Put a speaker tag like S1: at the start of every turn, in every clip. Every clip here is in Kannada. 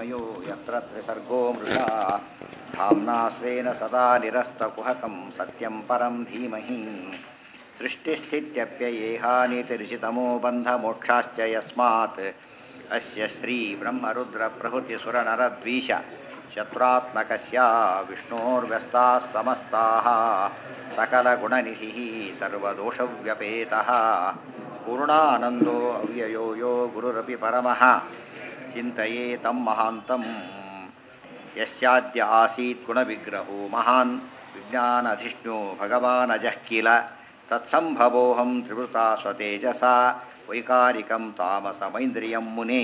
S1: विस्मयो यत्र त्रिसर्गो मृषा धाम्ना स्वेन सदा निरस्तकुहकं सत्यं परं धीमहि सृष्टिस्थित्यप्ययेहानीतिरिषितमो बन्धमोक्षाश्च यस्मात् अस्य श्रीब्रह्मरुद्रप्रभृतिसुरनरद्वीष शत्रुत्मकस्य विष्णोर्व्यस्ताः समस्ताः सकलगुणनिधिः सर्वदोषव्यपेतः पूर्णानन्दो अव्ययो यो गुरुरपि परमः चिन्तये तं महान्तम् यस्याद्य आसीत् गुणविग्रहो महान् विज्ञानधिष्णो भगवानजः किल तत्सम्भवोऽहं त्रिवृता स्वतेजसा वैकारिकं तामसमैन्द्रियं मुने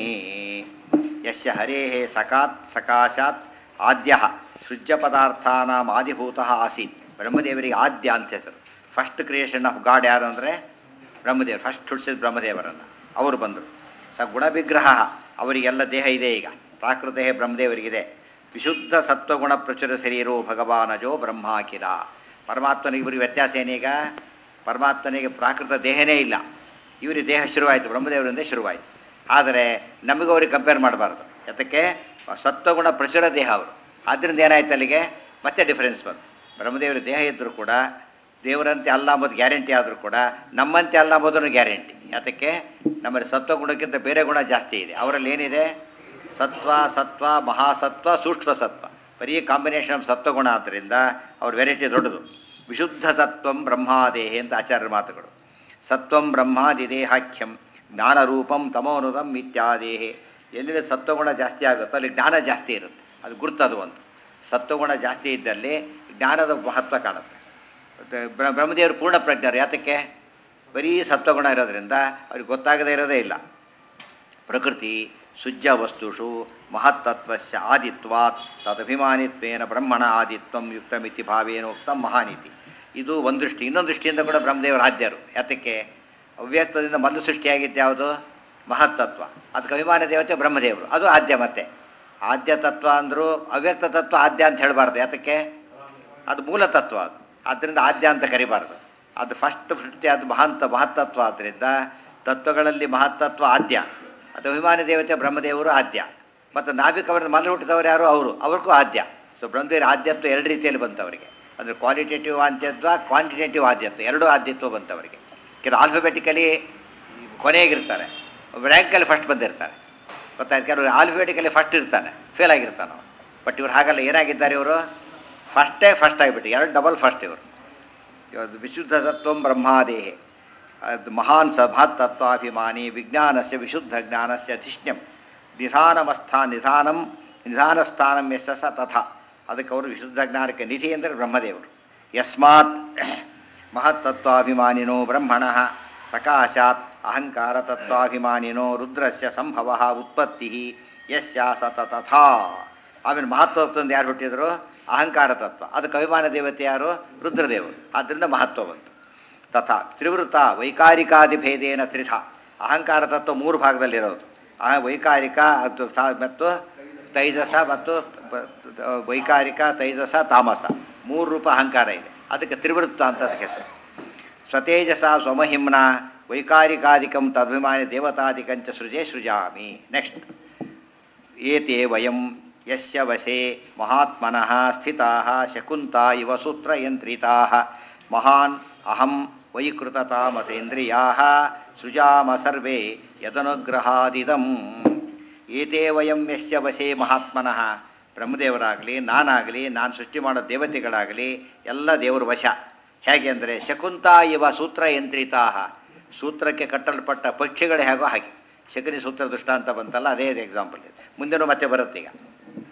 S1: यस्य हरेः सकात् सकाशात् ಆದ್ಯಃ ಸೃಜ್ಯ ಪದಾರ್ಥಾನಾಂ ಆದಿಭೂತಃ ಆಸೀತ್ ಬ್ರಹ್ಮದೇವರಿಗೆ ಆದ್ಯ ಅಂತ ಹೆಸರು ಫಸ್ಟ್ ಕ್ರಿಯೇಷನ್ ಆಫ್ ಗಾಡ್ ಯಾರು ಅಂದರೆ ಬ್ರಹ್ಮದೇವರು ಫಸ್ಟ್ ಹುಟ್ಟಿಸಿದ ಬ್ರಹ್ಮದೇವರನ್ನು ಅವರು ಬಂದರು ಸ ಗುಣವಿಗ್ರಹ ಅವರಿಗೆಲ್ಲ ದೇಹ ಇದೆ ಈಗ ಪ್ರಾಕೃತ ದೇಹ ಬ್ರಹ್ಮದೇವರಿಗಿದೆ ವಿಶುದ್ಧ ಸತ್ವಗುಣ ಪ್ರಚುರ ಶರೀರೋ ಭಗವಾನಜೋ ಬ್ರಹ್ಮಾಕಿಲ ಪರಮಾತ್ಮನಿಗೆ ಇವರಿಗೆ ವ್ಯತ್ಯಾಸ ಏನೀಗ ಪರಮಾತ್ಮನಿಗೆ ಪ್ರಾಕೃತ ದೇಹನೇ ಇಲ್ಲ ಇವರಿಗೆ ದೇಹ ಶುರುವಾಯಿತು ಬ್ರಹ್ಮದೇವರಿಂದ ಶುರುವಾಯಿತು ಆದರೆ ನಮಗೂ ಅವ್ರಿಗೆ ಕಂಪೇರ್ ಮಾಡಬಾರ್ದು ಯಾತಕ್ಕೆ ಸತ್ವಗುಣ ಪ್ರಚುರ ದೇಹ ಅವರು ಆದ್ದರಿಂದ ಏನಾಯ್ತು ಅಲ್ಲಿಗೆ ಮತ್ತೆ ಡಿಫರೆನ್ಸ್ ಬಂತು ಬ್ರಹ್ಮದೇವರ ದೇಹ ಇದ್ದರೂ ಕೂಡ ದೇವರಂತೆ ಅಲ್ಲ ಅಂಬೋದು ಗ್ಯಾರಂಟಿ ಆದರೂ ಕೂಡ ನಮ್ಮಂತೆ ಅಲ್ಲ ಅಂಬೋದನ್ನು ಗ್ಯಾರಂಟಿ ಯಾತಕ್ಕೆ ನಮ್ಮಲ್ಲಿ ಸತ್ವಗುಣಕ್ಕಿಂತ ಬೇರೆ ಗುಣ ಜಾಸ್ತಿ ಇದೆ ಅವರಲ್ಲಿ ಏನಿದೆ ಸತ್ವ ಸತ್ವ ಮಹಾಸತ್ವ ಸೂಕ್ಷ್ಮ ಸತ್ವ ಬರೀ ಕಾಂಬಿನೇಷನ್ ಆಫ್ ಸತ್ವಗುಣ ಆದ್ದರಿಂದ ಅವ್ರ ವೆರೈಟಿ ದೊಡ್ಡದು ವಿಶುದ್ಧ ಸತ್ವಂ ಬ್ರಹ್ಮಾದೇಹಿ ಅಂತ ಆಚಾರ್ಯರ ಮಾತುಗಳು ಸತ್ವಂ ಬ್ರಹ್ಮಾದಿದೇಹಾಖ್ಯಂ ಜ್ಞಾನರೂಪಂ ತಮೋನುದಂ ಇತ್ಯಾದೇಹಿ ಎಲ್ಲಿ ಸತ್ವಗುಣ ಜಾಸ್ತಿ ಆಗುತ್ತೋ ಅಲ್ಲಿ ಜ್ಞಾನ ಜಾಸ್ತಿ ಇರುತ್ತೆ ಅದು ಗುರ್ತದು ಒಂದು ಸತ್ವಗುಣ ಜಾಸ್ತಿ ಇದ್ದಲ್ಲಿ ಜ್ಞಾನದ ಮಹತ್ವ ಕಾಣುತ್ತೆ ಮತ್ತೆ ಬ್ರ- ಬ್ರಹ್ಮದೇವರು ಪೂರ್ಣ ಪ್ರಜ್ಞರು ಯಾತಕ್ಕೆ ಬರೀ ಸತ್ವಗುಣ ಇರೋದ್ರಿಂದ ಅವ್ರಿಗೆ ಗೊತ್ತಾಗದೇ ಇರೋದೇ ಇಲ್ಲ ಪ್ರಕೃತಿ ಸುಜ್ಯ ವಸ್ತುಷು ಮಹತ್ತತ್ವಸ್ಯ ಆದಿತ್ವಾತ್ ತದಭಿಮಾನಿತ್ವೇನ ಬ್ರಹ್ಮಣ ಆದಿತ್ವಂ ಯುಕ್ತಮಿತಿ ಭಾವೇನೋಕ್ತಂ ಮಹಾನೀತಿ ಇದು ಒಂದು ದೃಷ್ಟಿ ಇನ್ನೊಂದು ದೃಷ್ಟಿಯಿಂದ ಕೂಡ ಬ್ರಹ್ಮದೇವರ ಆದ್ಯರು ಯಾತಕ್ಕೆ ಅವ್ಯಕ್ತದಿಂದ ಮೊದಲು ಸೃಷ್ಟಿಯಾಗಿದ್ದು ಯಾವುದು ಮಹತ್ತತ್ವ ಅದಕ್ಕೆ ಅಭಿಮಾನ ದೇವತೆ ಬ್ರಹ್ಮದೇವರು ಅದು ಆದ್ಯ ಮತ್ತೆ ಆದ್ಯ ತತ್ವ ಅಂದರೂ ಅವ್ಯಕ್ತ ತತ್ವ ಆದ್ಯ ಅಂತ ಹೇಳಬಾರ್ದು ಯಾತಕ್ಕೆ ಅದು ಮೂಲ ತತ್ವ ಅದು ಆದ್ದರಿಂದ ಆದ್ಯ ಅಂತ ಕರಿಬಾರ್ದು ಅದು ಫಸ್ಟ್ ಸೃಷ್ಟಿ ಅದು ಮಹಾಂತ ಮಹತ್ತತ್ವ ಆದ್ದರಿಂದ ತತ್ವಗಳಲ್ಲಿ ಮಹತ್ತತ್ವ ಆದ್ಯ ಅದು ಅಭಿಮಾನಿ ದೇವತೆ ಬ್ರಹ್ಮದೇವರು ಆದ್ಯ ಮತ್ತು ನಾಭಿಕವರ ಮೊದಲು ಹುಟ್ಟಿದವರು ಯಾರು ಅವರು ಅವ್ರಿಗೂ ಆದ್ಯ ಸೊ ಬ್ರಹ್ಮದೇವರ ಆದ್ಯತ್ವ ಎರಡು ರೀತಿಯಲ್ಲಿ ಬಂತು ಅವರಿಗೆ ಅಂದರೆ ಕ್ವಾಲಿಟೇಟಿವ್ ಆದ್ಯತ್ವ ಕ್ವಾಂಟಿಟೇಟಿವ್ ಆದ್ಯತ್ವ ಎರಡೂ ಆದ್ಯತ್ವ ಬಂತು ಅವರಿಗೆ ಕೆಲವು ಆಲ್ಫಾಬೆಟಿಕಲಿ ಕೊನೆಗಿರ್ತಾರೆ ರ್ಯಾಂಕಲ್ಲಿ ಫಸ್ಟ್ ಬಂದಿರ್ತಾರೆ ಗೊತ್ತಾಯ್ತು ಕೆಲವರು ಆಲ್ಫಾಬೆಟಿಕಲಿ ಫಸ್ಟ್ ಇರ್ತಾನೆ ಫೇಲ್ ಆಗಿರ್ತಾನೆ ಅವನು ಬಟ್ ಇವ್ರು ಹಾಗಲ್ಲ ಏನಾಗಿದ್ದಾರೆ ಇವರು ಫಸ್ಟೇ ಫಸ್ಟ್ ಆಗಿಬಿಟ್ಟು ಎರಡು ಡಬಲ್ ಫಸ್ಟ್ ಇವರು ಇವತ್ತು ವಿಶುದ್ಧ ಸತ್ವಂ ಬ್ರಹ್ಮಾದೇಹೆ ಅದು ಮಹಾನ್ ಸಭಾತ್ ತತ್ವಾಭಿಮಾನಿ ವಿಜ್ಞಾನಸ್ಯ ವಿಶುದ್ಧ ಜ್ಞಾನಸ್ಯ ಅಧಿಷ್ಣ್ಯಂ ನಿಧಾನಮಸ್ಥಾ ನಿಧಾನಂ ನಿಧಾನಸ್ಥಾನಂ ಯಶ ಸ ತಥಾ ಅದಕ್ಕೆ ಅವರು ವಿಶುದ್ಧ ಜ್ಞಾನಕ್ಕೆ ನಿಧಿ ಅಂದರೆ ಬ್ರಹ್ಮದೇವರು ಯಸ್ಮಾತ್ ಮಹತ್ತತ್ವಾಭಿಮಾನಿನೋ ಬ್ರಹ್ಮಣ ಸಕಾಶಾತ್ ಅಹಂಕಾರ ತತ್ವಾಭಿಮಾನಿನೋ ರುದ್ರಸ್ಯ ಸಂಭವ ಉತ್ಪತ್ತಿ ಯಸ್ಯ ಸತ ತಥಾ ಆಮೇಲೆ ಮಹತ್ವತ್ವದಿಂದ ಯಾರು ಹುಟ್ಟಿದ್ರು ಅಹಂಕಾರ ತತ್ವ ಅದಕ್ಕೆ ಅಭಿಮಾನ ದೇವತೆ ಯಾರು ರುದ್ರದೇವರು ಆದ್ದರಿಂದ ಮಹತ್ವ ಬಂತು ತಥಾ ತ್ರಿವೃತ ವೈಕಾರಿಕಾದಿಭೇದೇನ ತ್ರಿಧ ಅಹಂಕಾರ ತತ್ವ ಮೂರು ಭಾಗದಲ್ಲಿರೋದು ಆ ವೈಕಾರಿಕ ಅದು ಸ- ಮತ್ತು ತೈಜಸ ಮತ್ತು ಪ- ವೈಕಾರಿಕ ತೈಜಸ ತಾಮಸ ಮೂರು ರೂಪ ಅಹಂಕಾರ ಇದೆ ಅದಕ್ಕೆ ತ್ರಿವೃತ್ತ ಅಂತ ಅದಕ್ಕೆ ಹೆಸರು ಸ್ವತೇಜಸ ಸ್ವಮಹಿಮ್ನ ವೈಕಾರಿಕಾದಿಕಂ ತದಭಿಮಾನಿ ದೇವತಾದಿಕಂಚ ಸೃಜೆ ಸೃಜಾಮಿ ನೆಕ್ಸ್ಟ್ ಏತೆ ವಯಂ ಯಸ್ಯ ವಶೆ ಮಹಾತ್ಮನಃ ಸ್ಥಿತಾಃ ಶಕುಂತಾ ಇವ ಸೂತ್ರಯಂತ್ರಿತಾಃ ಮಹಾನ್ ಅಹಂ ವೈಕೃತತಾಮಸೇಂದ್ರಿಯಾಃ ಸೃಜಾಮ ಸರ್ವೇ ಯದನುಗ್ರಹಾದಿದಂ ಏತೇ ವಯಂ ಯಸ್ಯ ವಶೆ ಮಹಾತ್ಮನಃ ಬ್ರಹ್ಮದೇವರಾಗಲಿ ನಾನಾಗಲಿ ನಾನು ಸೃಷ್ಟಿ ಮಾಡೋ ದೇವತೆಗಳಾಗಲಿ ಎಲ್ಲ ದೇವರ ವಶ ಹೇಗೆ ಅಂದರೆ ಶಕುಂತಾ ಇವ ಸೂತ್ರಯಂತ್ರಿತಾ ಸೂತ್ರಕ್ಕೆ ಕಟ್ಟಲ್ಪಟ್ಟ ಪಕ್ಷಿಗಳು ಹೇಗೋ ಹಾಗೆ ಶಕುನಿ ಸೂತ್ರ ದೃಷ್ಟಾಂತ ಬಂತಲ್ಲ ಅದೇ ಎಕ್ಸಾಂಪಲ್ ಇದೆ ಮುಂದೆನೂ ಮತ್ತೆ ಬರುತ್ತೆ ಈಗ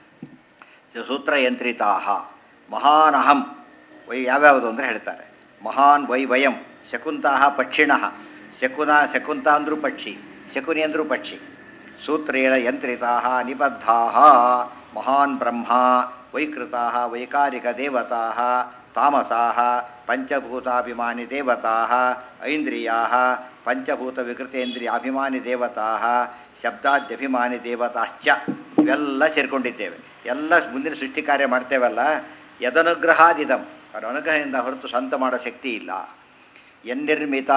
S1: ಸೂತ್ರಯಂತ್ರಿತಾ ಮಹಾನ್ ಅಹಂ ವೈ ಯಾವ್ಯಾವುದು ಅಂದರೆ ಹೇಳ್ತಾರೆ ಮಹಾನ್ ವೈ ವಯಂ ಶಕುಂತಾ ಪಕ್ಷಿಣ ಶಕುನ ಶಕುಂತ ಅಂದರೂ ಪಕ್ಷಿ ಶಕುನಿ ಅಂದರೂ ಪಕ್ಷಿ ಸೂತ್ರೇಣ ಯಂತ್ರಿತಾ ನಿಬದ್ಧಾ ಮಹಾನ್ ಬ್ರಹ್ಮ ವೈಕೃತಾ ವೈಕಾರಿಕ ದೇವತಾ ತಾಮಸಾ ಪಂಚಭೂತಾಭಿಮಾನಿ ದೇವತಾ ಐಂದ್ರಿಯಾ ಪಂಚಭೂತ ವಿಕೃತೇಂದ್ರಿಯಾಭಿಮಾನಿ ದೇವತಾ ಶಬ್ದಾದ್ಯಭಿಮಾನಿ ದೇವತಾಶ್ಚ ಇವೆಲ್ಲ ಸೇರ್ಕೊಂಡಿದ್ದೇವೆ ಎಲ್ಲ ಮುಂದಿನ ಸೃಷ್ಟಿ ಕಾರ್ಯ ಮಾಡ್ತೇವಲ್ಲ ಯದನುಗ್ರಹಾದಿದಂ ಅವರ ಅನುಗ್ರಹದಿಂದ ಹೊರತು ಸ್ವಂತ ಮಾಡೋ ಶಕ್ತಿ ಇಲ್ಲ ಎನ್ನಿರ್ಮಿತ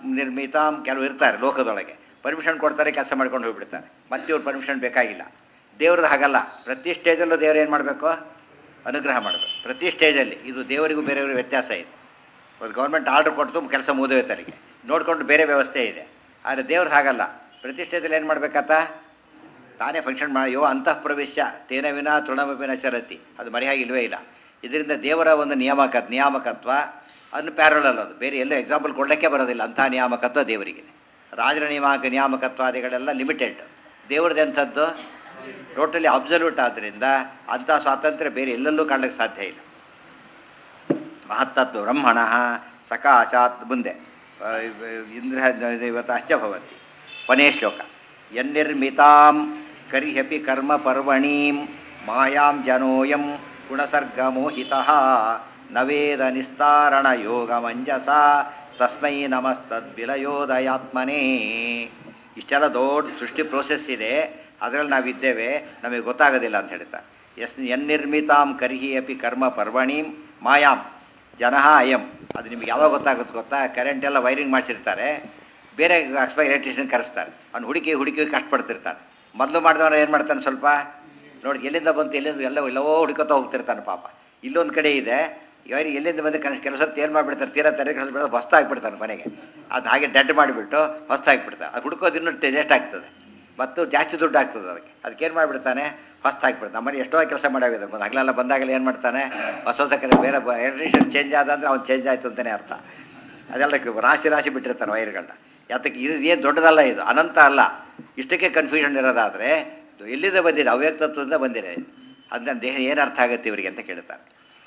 S1: ನಿರ್ಮಿತಾಂ ಕೆಲವು ಇರ್ತಾರೆ ಲೋಕದೊಳಗೆ ಪರ್ಮಿಷನ್ ಕೊಡ್ತಾರೆ ಕೆಲಸ ಮಾಡ್ಕೊಂಡು ಹೋಗ್ಬಿಡ್ತಾರೆ ಮತ್ತೆ ಇವ್ರು ಪರ್ಮಿಷನ್ ಬೇಕಾಗಿಲ್ಲ ದೇವ್ರದ್ದು ಹಾಗಲ್ಲ ಪ್ರತಿ ಸ್ಟೇಜಲ್ಲೂ ದೇವ್ರು ಏನು ಮಾಡಬೇಕು ಅನುಗ್ರಹ ಮಾಡಬೇಕು ಪ್ರತಿ ಸ್ಟೇಜಲ್ಲಿ ಇದು ದೇವರಿಗೂ ಬೇರೆಯವ್ರಿಗೂ ವ್ಯತ್ಯಾಸ ಇದೆ ಒಂದು ಗೌರ್ಮೆಂಟ್ ಆರ್ಡರ್ ಕೊಟ್ಟು ಕೆಲಸ ಮುಗಿದೋಯ್ತರಿಗೆ ನೋಡಿಕೊಂಡು ಬೇರೆ ವ್ಯವಸ್ಥೆ ಇದೆ ಆದರೆ ದೇವ್ರದ್ದು ಹಾಗಲ್ಲ ಪ್ರತಿ ಸ್ಟೇಜಲ್ಲಿ ಏನು ಮಾಡಬೇಕಾತ ತಾನೇ ಫಂಕ್ಷನ್ ಮಾಡಿ ಯೋ ಅಂತಃ ಪ್ರವೇಶ ತೇನ ವಿನ ತೃಣಮಪಿನ ಚರತಿ ಅದು ಮರೆಯಾಗಿ ಇಲ್ವೇ ಇಲ್ಲ ಇದರಿಂದ ದೇವರ ಒಂದು ನಿಯಾಮಕ ನಿಯಾಮಕತ್ವ ಅನ್ನು ಪ್ಯಾರಲಲ್ ಅದು ಬೇರೆ ಎಲ್ಲೂ ಎಕ್ಸಾಂಪಲ್ ಕೊಡಲಿಕ್ಕೆ ಬರೋದಿಲ್ಲ ಅಂಥ ನಿಯಾಮಕತ್ವ ದೇವರಿಗಿದೆ ರಾಜರ ನಿಯಾಮಕ ನಿಯಾಮಕತ್ವಾದಿಗಳೆಲ್ಲ ಲಿಮಿಟೆಡ್ ದೇವ್ರದ್ದು ಎಂಥದ್ದು ಟೋಟಲಿ ಅಬ್ಸಲ್ಯೂಟ್ ಆದ್ದರಿಂದ ಅಂಥ ಸ್ವಾತಂತ್ರ್ಯ ಬೇರೆ ಎಲ್ಲೆಲ್ಲೂ ಕಾಣಲಿಕ್ಕೆ ಸಾಧ್ಯ ಇಲ್ಲ ಮಹತ್ತತ್ವ ಬ್ರಹ್ಮಣ ಸಕಾಶಾತ್ ಮುಂದೆ ಆ, ಇಂದ್ರ ಇವತ್ತು ಅಶ್ಚ ಭವತಿ ಕೊನೆಯ ಶ್ಲೋಕ ಯನ್ನಿರ್ಮಿತಾಂ ಕರಿಹಪಿ ಕರ್ಮ ಪರ್ವಣೀಂ ಮಾಯಾಂ ಜನೋಯಂ ಗುಣಸರ್ಗಮೋಹಿತ ನವೇದ ನಿಸ್ತಾರಣ ಯೋಗ ಮಂಜಸ ತಸ್ಮೈ ನಮಸ್ತದ್ವಿಲಯೋದಯಾತ್ಮನೇ ಇಷ್ಟೆಲ್ಲ ದೊಡ್ಡ ಸೃಷ್ಟಿ ಪ್ರೋಸೆಸ್ ಇದೆ ಅದರಲ್ಲಿ ನಾವಿದ್ದೇವೆ ನಮಗೆ ಗೊತ್ತಾಗೋದಿಲ್ಲ ಅಂತ ಹೇಳ್ತಾ ಎಸ್ ಯನ್ನಿರ್ಮಿತಾಂ ಕರ್ಹಿ ಅಪಿ ಕರ್ಮ ಪರ್ವಣೀಂ ಮಾಯಾಂ ಜನಃ ಅಯಂ ಅದು ನಿಮ್ಗೆ ಯಾವಾಗ ಗೊತ್ತಾಗುತ್ತೆ ಗೊತ್ತಾ ಕರೆಂಟ್ ಎಲ್ಲ ವೈರಿಂಗ್ ಮಾಡಿಸಿರ್ತಾರೆ ಬೇರೆ ಅಕ್ಸ್ಪೈ ಎಲೆಕ್ಟ್ರಿಷಿಯನ್ ಕರೆಸ್ತಾರೆ ಅವ್ನು ಹುಡುಕಿ ಹುಡುಕಿ ಕಷ್ಟಪಡ್ತಿರ್ತಾನೆ ಮೊದಲು ಮಾಡಿದವನು ಏನು ಮಾಡ್ತಾನೆ ಸ್ವಲ್ಪ ನೋಡಿ ಎಲ್ಲಿಂದ ಬಂತು ಎಲ್ಲಿಂದ ಎಲ್ಲ ಎಲ್ಲವೋ ಹುಡುಕೋತಾ ಹೋಗ್ತಿರ್ತಾನೆ ಪಾಪ ಇಲ್ಲೊಂದು ಕಡೆ ಇದೆ ಇವರು ಎಲ್ಲಿಂದ ಬಂದು ಕನಸು ಕೆಲಸ ಏನು ಮಾಡಿಬಿಡ್ತಾರೆ ತೀರಾ ತೆರೆ ಕಳಿಸ್ಬಿಡ್ತಾರೆ ಹೊಸ್ತಾಗ್ಬಿಡ್ತಾನೆ ಮನೆಗೆ ಅದು ಹಾಗೆ ಡೆಡ್ ಮಾಡಿಬಿಟ್ಟು ಹೊಸ್ತಾಗ್ಬಿಡ್ತಾರೆ ಅದು ಹುಡುಕೋದು ಇನ್ನೂ ಟೇಸ್ಟ್ ಆಗ್ತದೆ ಮತ್ತು ಜಾಸ್ತಿ ದುಡ್ಡು ಆಗ್ತದೆ ಅದಕ್ಕೆ ಅದಕ್ಕೇನು ಮಾಡಿಬಿಡ್ತಾನೆ ಹೊಸ್ತಾಗ್ಬಿಡ್ತಾನೆ ನಮ್ಮನೆ ಎಷ್ಟೋ ಕೆಲಸ ಮಾಡಾಗಿದೆ ಮತ್ತು ಹಗಲೆಲ್ಲ ಬಂದಾಗಲೇ ಏನು ಮಾಡ್ತಾನೆ ಹೊಸ ಹೊಸ ಕಡೆ ಬೇರೆ ಎಲೆಕ್ಟ್ರಿಷಿಯನ್ ಚೇಂಜ್ ಆದ ಅಂದರೆ ಅವ್ನು ಚೇಂಜ್ ಆಯಿತು ಅಂತಲೇ ಅರ್ಥ ಅದೆಲ್ಲ ಕ- ರಾಶಿ ರಾಶಿ ಬಿಟ್ಟಿರ್ತಾನೆ ವೈರ್ಗಳನ್ನ ಯಾತಕ್ಕೆ ಇದು ಏನು ದೊಡ್ಡದಲ್ಲ ಇದು ಅನಂತ ಅಲ್ಲ ಇಷ್ಟಕ್ಕೆ ಕನ್ಫ್ಯೂಷನ್ ಇರೋದಾದರೆ ಇದು ಎಲ್ಲಿಂದ ಬಂದಿದೆ ಅವ್ಯಕ್ತತ್ವದಿಂದ ಬಂದಿದೆ ಅದನ್ನ ದೇಹ ಏನು ಅರ್ಥ ಆಗುತ್ತೆ ಇವರಿಗೆ ಅಂತ ಕೇಳ್ತಾರೆ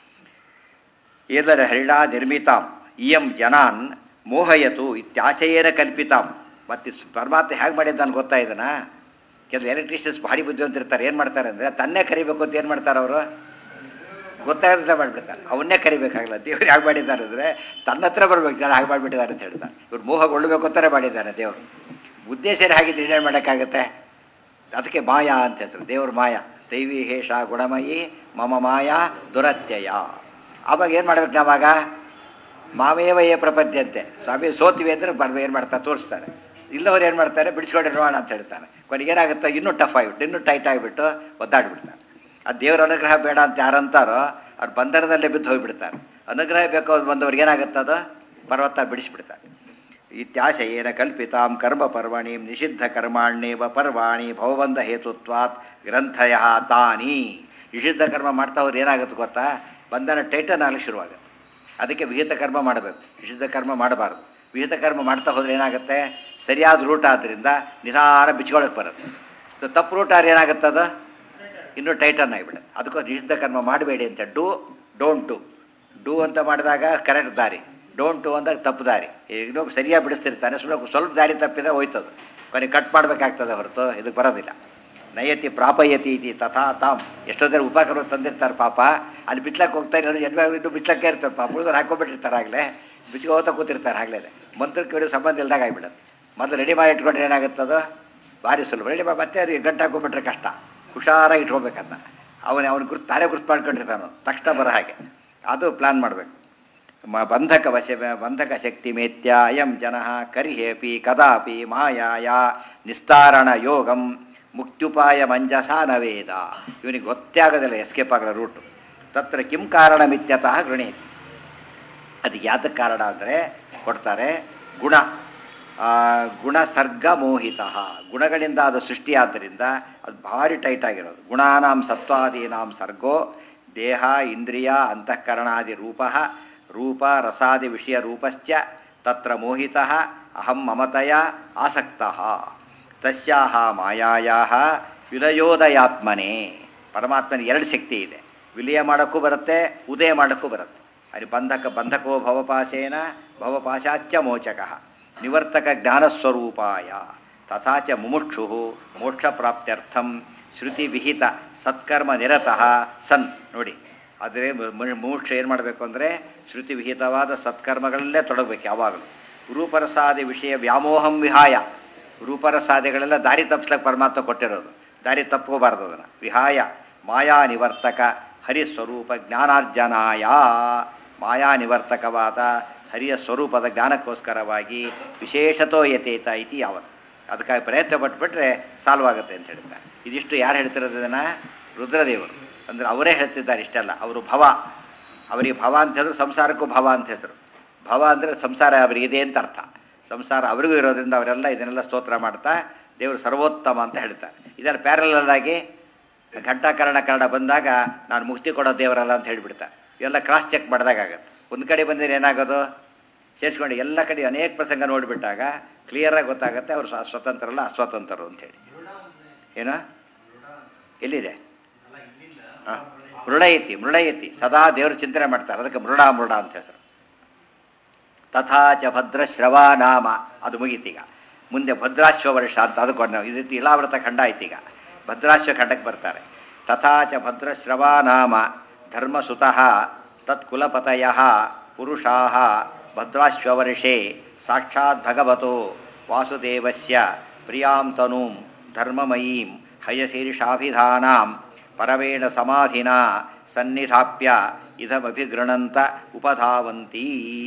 S1: ಏದರ ಹರಿಣಾ ನಿರ್ಮಿತಾಂ ಇಯಂ ಜನಾನ್ ಮೋಹಯತು ಇತ್ಯಾಶಯೇನ ಕಲ್ಪಿತಾಂ ಮತ್ತು ಪರಮಾತ್ಮ ಹೇಗೆ ಮಾಡಿದ್ದಾನೆ ಗೊತ್ತಾ ಇದನ್ನ ಕೆಲವು ಎಲೆಕ್ಟ್ರಿಷಿಯನ್ಸ್ ಭಾರಿ ಬುದ್ಧಿವಂತಿರ್ತಾರೆ ಏನು ಮಾಡ್ತಾರೆ ಅಂದರೆ ತನ್ನೇ ಕರಿಬೇಕು ಅಂತ ಏನು ಮಾಡ್ತಾರೆ ಅವರು ಗೊತ್ತಾಗದಂತೆ ಮಾಡಿಬಿಡ್ತಾರೆ ಅವನ್ನೇ ಕರಿಬೇಕಾಗಲ್ಲ ದೇವ್ರು ಹೇಗೆ ಮಾಡಿದ್ದಾರೆ ಅಂದರೆ ತನ್ನ ಹತ್ರ ಬರ್ಬೇಕು ಜನ ಹಾಗೆ ಮಾಡಿಬಿಟ್ಟಿದ್ದಾರೆ ಅಂತ ಹೇಳ್ತಾರೆ ಇವ್ರು ಮೋಹಗೊಳ್ಳಬೇಕು ಅಂತಾನೆ ಮಾಡಿದ್ದಾನೆ ದೇವರು ಉದ್ದೇಶ ಹಾಗಿದ್ರೆ ಏನೇನು ಮಾಡೋಕ್ಕಾಗತ್ತೆ ಅದಕ್ಕೆ ಮಾಯಾ ಅಂತ ಹೆಸರು ದೇವ್ರ ಮಾಯಾ ದೈವಿ ಹೇಷ ಗುಣಮಯಿ ಮಮ ಮಾಯಾ ದುರತ್ಯಯ ಆವಾಗ ಏನು ಮಾಡ್ಬೇಕು ನಾವಾಗ ಮಾವೇವ ಏ ಪ್ರಪದ್ಯಂತೆ ಸ್ವಾಮಿ ಸೋತಿವಿ ಅಂದರೆ ಬರ್ದು ಏನು ಮಾಡ್ತಾರೆ ತೋರಿಸ್ತಾರೆ ಇಲ್ಲವ್ರು ಏನು ಮಾಡ್ತಾರೆ ಬಿಡಿಸ್ಕೊಂಡು ನೋಡೋಣ ಅಂತ ಹೇಳ್ತಾರೆ ಕೊನೆಗೆ ಏನಾಗುತ್ತೆ ಇನ್ನೂ ಟಫ್ ಆಗಿಬಿಟ್ಟು ಇನ್ನೂ ಟೈಟ್ ಆಗಿಬಿಟ್ಟು ಒದ್ದಾಡ್ಬಿಡ್ತಾರೆ ಆ ದೇವರ ಅನುಗ್ರಹ ಬೇಡ ಅಂತ ಯಾರಂತಾರೋ ಅವ್ರು ಬಂಧನದಲ್ಲೇ ಬಿದ್ದು ಹೋಗಿಬಿಡ್ತಾರೆ ಅನುಗ್ರಹ ಬೇಕು ಅಂತ ಬಂದವ್ರಿಗೆ ಏನಾಗುತ್ತೆ ಅದು ಪರ್ವತ ಬಿಡಿಸ್ಬಿಡ್ತಾರೆ ಇತ್ಯಾಶಯೇನ ಕಲ್ಪಿತಾಂ ಕರ್ಮ ಪರ್ವಣೀಂ ನಿಷಿದ್ಧ ಕರ್ಮಾಣ್ಯೇವ ಪರ್ವಾಣಿ ಭವಬಂಧ ಹೇತುತ್ವಾತ್ ಗ್ರಂಥಯ ತಾನಿ ನಿಷಿದ್ಧ ಕರ್ಮ ಮಾಡ್ತಾ ಹೋದ್ರೆ ಏನಾಗುತ್ತೆ ಗೊತ್ತಾ ಬಂಧನ ಟೈಟನ್ ಆಗಲಿಕ್ಕೆ ಶುರುವಾಗುತ್ತೆ ಅದಕ್ಕೆ ವಿಹಿತ ಕರ್ಮ ಮಾಡಬೇಕು ನಿಷಿದ್ಧ ಕರ್ಮ ಮಾಡಬಾರ್ದು ವಿಹಿತ ಕರ್ಮ ಮಾಡ್ತಾ ಹೋದ್ರೆ ಏನಾಗುತ್ತೆ ಸರಿಯಾದ ರೂಟ್ ಆದ್ದರಿಂದ ನಿಧಾನ ಬಿಚ್ಕೊಳಕ್ಕೆ ಬರುತ್ತೆ ಸೊ ತಪ್ಪು ರೂಟ್ ಆದ್ರೆ ಏನಾಗುತ್ತೆ ಅದು ಇನ್ನೂ ಟೈಟನ್ ಆಗಿಬಿಡುತ್ತೆ ಅದಕ್ಕೂ ನಿಷಿದ್ಧ ಕರ್ಮ ಮಾಡಬೇಡಿ ಅಂತ ಡೂ ಡೋಂಟ್ ಡೂ ಡೂ ಅಂತ ಮಾಡಿದಾಗ ಕರೆಕ್ಟ್ ದಾರಿ ಡೋಂಟ್ ಡೂ ಅಂದಾಗ ತಪ್ಪು ದಾರಿ ಇನ್ನೊಬ್ಬ ಸರಿಯಾಗಿ ಬಿಡಿಸ್ತಿರ್ತಾನೆ ಸುಮ್ಮನೆ ಸ್ವಲ್ಪ ದಾರಿ ತಪ್ಪಿದ್ರೆ ಹೋಯ್ತದು ಕೊನೆಗೆ ಕಟ್ ಮಾಡಬೇಕಾಗ್ತದೆ ಹೊರತು ಇದಕ್ಕೆ ಬರೋದಿಲ್ಲ ನಯತಿ ಪ್ರಾಪಯತಿ ಇತಿ ತಥಾ ತಾಮ್ ಎಷ್ಟೋ ಜನ ಉಪಕರಣ ತಂದಿರ್ತಾರೆ ಪಾಪ ಅಲ್ಲಿ ಬಿಚ್ಲಕ್ಕೆ ಹೋಗ್ತಾ ಇರೋರು ಎದ್ವೆ ಇದ್ದು ಬಿಚ್ಲಕ್ಕೆ ಇರ್ತಾರೆ ಪಾಪ ಉಳಿದವ್ರು ಹಾಕೊಂಡ್ಬಿಟ್ಟಿರ್ತಾರೆ ಆಗಲೇ ಬಿಚ್ಕೊ ಹೋಗ್ತಾ ಕೂತಿರ್ತಾರೆ ಆಗಲೇ ಮಂತ್ರಕ್ಕೆ ಇಡೋ ಸಂಬಂಧ ಇಲ್ದಾಗ ಆಗಿಬಿಡುತ್ತೆ ಮೊದಲು ರೆಡಿ ಮಾಡಿ ಇಟ್ಕೊಂಡ್ರೆ ಏನಾಗುತ್ತದು ಭಾರಿ ಸುಲಭ ರೆಡಿ ಮಾಡಿ ಮತ್ತೆ ಅವ್ರಿಗೆ ಗಂಟು ಹಾಕೊಂಡ್ಬಿಟ್ರೆ ಕಷ್ಟ ಹುಷಾರಾಗಿ ಇಟ್ಕೋಬೇಕನ್ನ ಅವನು ಅವನು ಗುರ್ತು ತಾನೇ ಗುರ್ತು ಮಾಡ್ಕೊಂಡಿರ್ತಾನು ತಕ್ಷಣ ಬರೋ ಹಾಗೆ ಅದು ಪ್ಲ್ಯಾನ್ ಮಾಡಬೇಕು ಮ ಬಂಧಕ ವಶ ಬಂಧಕ ಶಕ್ತಿ ಮೇತ್ಯ ಅಯಂ ಜನ ಕರಿಹೇಪಿ ಕದಾಪಿ ಮಾಯಾಯ ನಿಸ್ತಾರಣ ಯೋಗಂ ಮುಕ್ತ್ಯುಪಾಯ ಮಂಜಸ ನವೇದ ಇವನಿಗೆ ಗೊತ್ತೇ ಆಗೋದಿಲ್ಲ ಎಸ್ಕೇಪ್ ಆಗಲ್ಲ ರೂಟು ತತ್ರ ಕಿಂ ಕಾರಣಮಿತ್ಯತಃ ಗೃಣೀತಿ ಅದಕ್ಕೆ ಯಾತಕ್ಕೆ ಕಾರಣ ಅಂದರೆ ಕೊಡ್ತಾರೆ ಗುಣ ಆ, ಗುಣ ಸರ್ಗ ಮೋಹಿತ ಗುಣಗಳಿಂದ ಅದು ಸೃಷ್ಟಿಯಾದ್ದರಿಂದ ಅದು ಭಾರಿ ಟೈಟ್ ಆಗಿರೋದು ಗುಣಾನಾಂ ಸತ್ವಾದೀನಾಂ ಸರ್ಗೋ ದೇಹ ಇಂದ್ರಿಯ ಅಂತಃಕರಣಾದಿ ರೂಪ ರೂಪ ರಸಾದಿ ವಿಷಯ ರೂಪಶ್ಚ ತತ್ರ ಮೋಹಿತ ಅಹಂ ಮಮತೆಯ ಆಸಕ್ತ ತಸ್ಯಾಹ ಮಾಯಾಯಾಹ ವಿಲಯೋದಯಾತ್ಮನೇ ಪರಮಾತ್ಮನಿಗೆ ಎರಡು ಶಕ್ತಿ ಇದೆ ವಿಲಯ ಮಾಡೋಕ್ಕೂ ಬರುತ್ತೆ ಉದಯ ಮಾಡೋಕ್ಕೂ ಬರುತ್ತೆ ಅಲ್ಲಿ ಬಂಧಕ ಬಂಧಕೋ ಭವಪಾಶೇನ ಭವಪಾಶಾಚ್ಚ ಮೋಚಕ ನಿವರ್ತಕ ಜ್ಞಾನಸ್ವರೂಪಾಯ ತಥಾ ಚ ಮುಮುಕ್ಷು ಮೋಕ್ಷ ಪ್ರಾಪ್ತ್ಯರ್ಥಂ ಶ್ರುತಿ ವಿಹಿತ ಸತ್ಕರ್ಮ ನಿರತಃ ಸನ್ ನೋಡಿ ಆದರೆ ಮುಮುಕ್ಷ ಏನು ಮಾಡಬೇಕು ಅಂದರೆ ಶ್ರುತಿ ವಿಹಿತವಾದ ಸತ್ಕರ್ಮಗಳಲ್ಲೇ ತೊಡಗಬೇಕು ಯಾವಾಗಲೂ ರೂಪರಸಾದಿ ವಿಷಯ ವ್ಯಾಮೋಹಂ ವಿಹಾಯ ರೂಪರಸಾದಿಗಳೆಲ್ಲ ದಾರಿ ತಪ್ಪಿಸ್ಲಕ್ಕೆ ಪರಮಾತ್ಮ ಕೊಟ್ಟಿರೋದು ದಾರಿ ತಪ್ಕೋಬಾರ್ದು ಅದನ್ನು ವಿಹಾಯ ಮಾಯಾ ನಿವರ್ತಕ ಹರಿಸ್ವರೂಪ ಜ್ಞಾನಾರ್ಜನಾಯ ಮಾಯಾ ನಿವರ್ತಕವಾದ ಹರಿಯ ಸ್ವರೂಪದ ಜ್ಞಾನಕ್ಕೋಸ್ಕರವಾಗಿ ವಿಶೇಷತೋ ಯತೇತ ಇತಿ ಯಾವತ್ತು ಅದಕ್ಕಾಗಿ ಪ್ರಯತ್ನ ಪಟ್ಬಿಟ್ರೆ ಸಾಲ್ವ್ ಆಗುತ್ತೆ ಅಂತ ಹೇಳ್ತಾರೆ ಇದಿಷ್ಟು ಯಾರು ಹೇಳ್ತಿರೋದು ಇದನ್ನು ರುದ್ರದೇವರು ಅಂದರೆ ಅವರೇ ಹೇಳ್ತಿದ್ದಾರೆ ಇಷ್ಟೆಲ್ಲ ಅವರು ಭವ ಅವರಿಗೆ ಭವ ಅಂತ ಹೇಳಿದ್ರು ಸಂಸಾರಕ್ಕೂ ಭವ ಅಂತ ಹೆಸರು ಭವ ಅಂದರೆ ಸಂಸಾರ ಅವರಿಗೆ ಇದೆ ಅಂತ ಅರ್ಥ ಸಂಸಾರ ಅವರಿಗೂ ಇರೋದ್ರಿಂದ ಅವರೆಲ್ಲ ಇದನ್ನೆಲ್ಲ ಸ್ತೋತ್ರ ಮಾಡ್ತಾ ದೇವರು ಸರ್ವೋತ್ತಮ ಅಂತ ಹೇಳ್ತಾರೆ ಇದರ ಪ್ಯಾರಲಲ್ ಆಗಿ ಘಂಟಾಕರಣ ಕನ್ನಡ ಬಂದಾಗ ನಾನು ಮುಕ್ತಿ ಕೊಡೋ ದೇವರಲ್ಲ ಅಂತ ಹೇಳಿಬಿಡ್ತಾರೆ ಇವೆಲ್ಲ ಕ್ರಾಸ್ ಚೆಕ್ ಮಾಡಿದಾಗ ಆಗತ್ತೆ ಒಂದು ಕಡೆ ಬಂದರೆ ಏನಾಗೋದು ಸೇರಿಸ್ಕೊಂಡು ಎಲ್ಲ ಕಡೆ ಅನೇಕ ಪ್ರಸಂಗ ನೋಡಿಬಿಟ್ಟಾಗ ಕ್ಲಿಯರಾಗಿ ಗೊತ್ತಾಗುತ್ತೆ ಅವರು ಸ್ವ- ಸ್ವತಂತ್ರರಲ್ಲ ಅಸ್ವತಂತ್ರರು ಅಂತೇಳಿ ಏನು ಎಲ್ಲಿದೆ ಹಾಂ ಮೃಳಯತಿ ಮೃಳಯತಿ ಸದಾ ದೇವರು ಚಿಂತನೆ ಮಾಡ್ತಾರೆ ಅದಕ್ಕೆ ಮೃಡ ಮೃಡ ಅಂತ ಹೆಸರು ತಥಾ ಚ ಭದ್ರಶ್ರವ ನಾಮ ಅದು ಮುಗೀತೀಗ ಮುಂದೆ ಭದ್ರಾಶ್ವ ವರ್ಷ ಅಂತ ಅದಕ್ಕೆ ಇದು ಇಲಾವೃತ ಖಂಡ ಆಯ್ತೀಗ ಭದ್ರಾಶ್ವ ಖಂಡಕ್ಕೆ ಬರ್ತಾರೆ ತಥಾ ಚ ಭದ್ರಶ್ರವ ನಾಮ ಧರ್ಮಸುತಃ ತತ್ಕುಲಪತಯ ಪುರುಷಾ ಭದ್ರಾಶ್ವವರ್ಷೆ ಸಾಕ್ಷಾತ್ ಭಗವತೋ ವಾಸುದೇವಸ್ಯ ಪ್ರಿಯಾಂ ತನೂಂ ಧರ್ಮಮಯೀಂ ಹಯಶೀರ್ಷಾಭಿಧಾನಾಂ ಪರವೇಣ ಸಮಾಧಿನ ಸನ್ನಿಧಾಪ್ಯ ಇದಮಭಿಗೃಣಂತ ಉಪಧಾವಂತೀ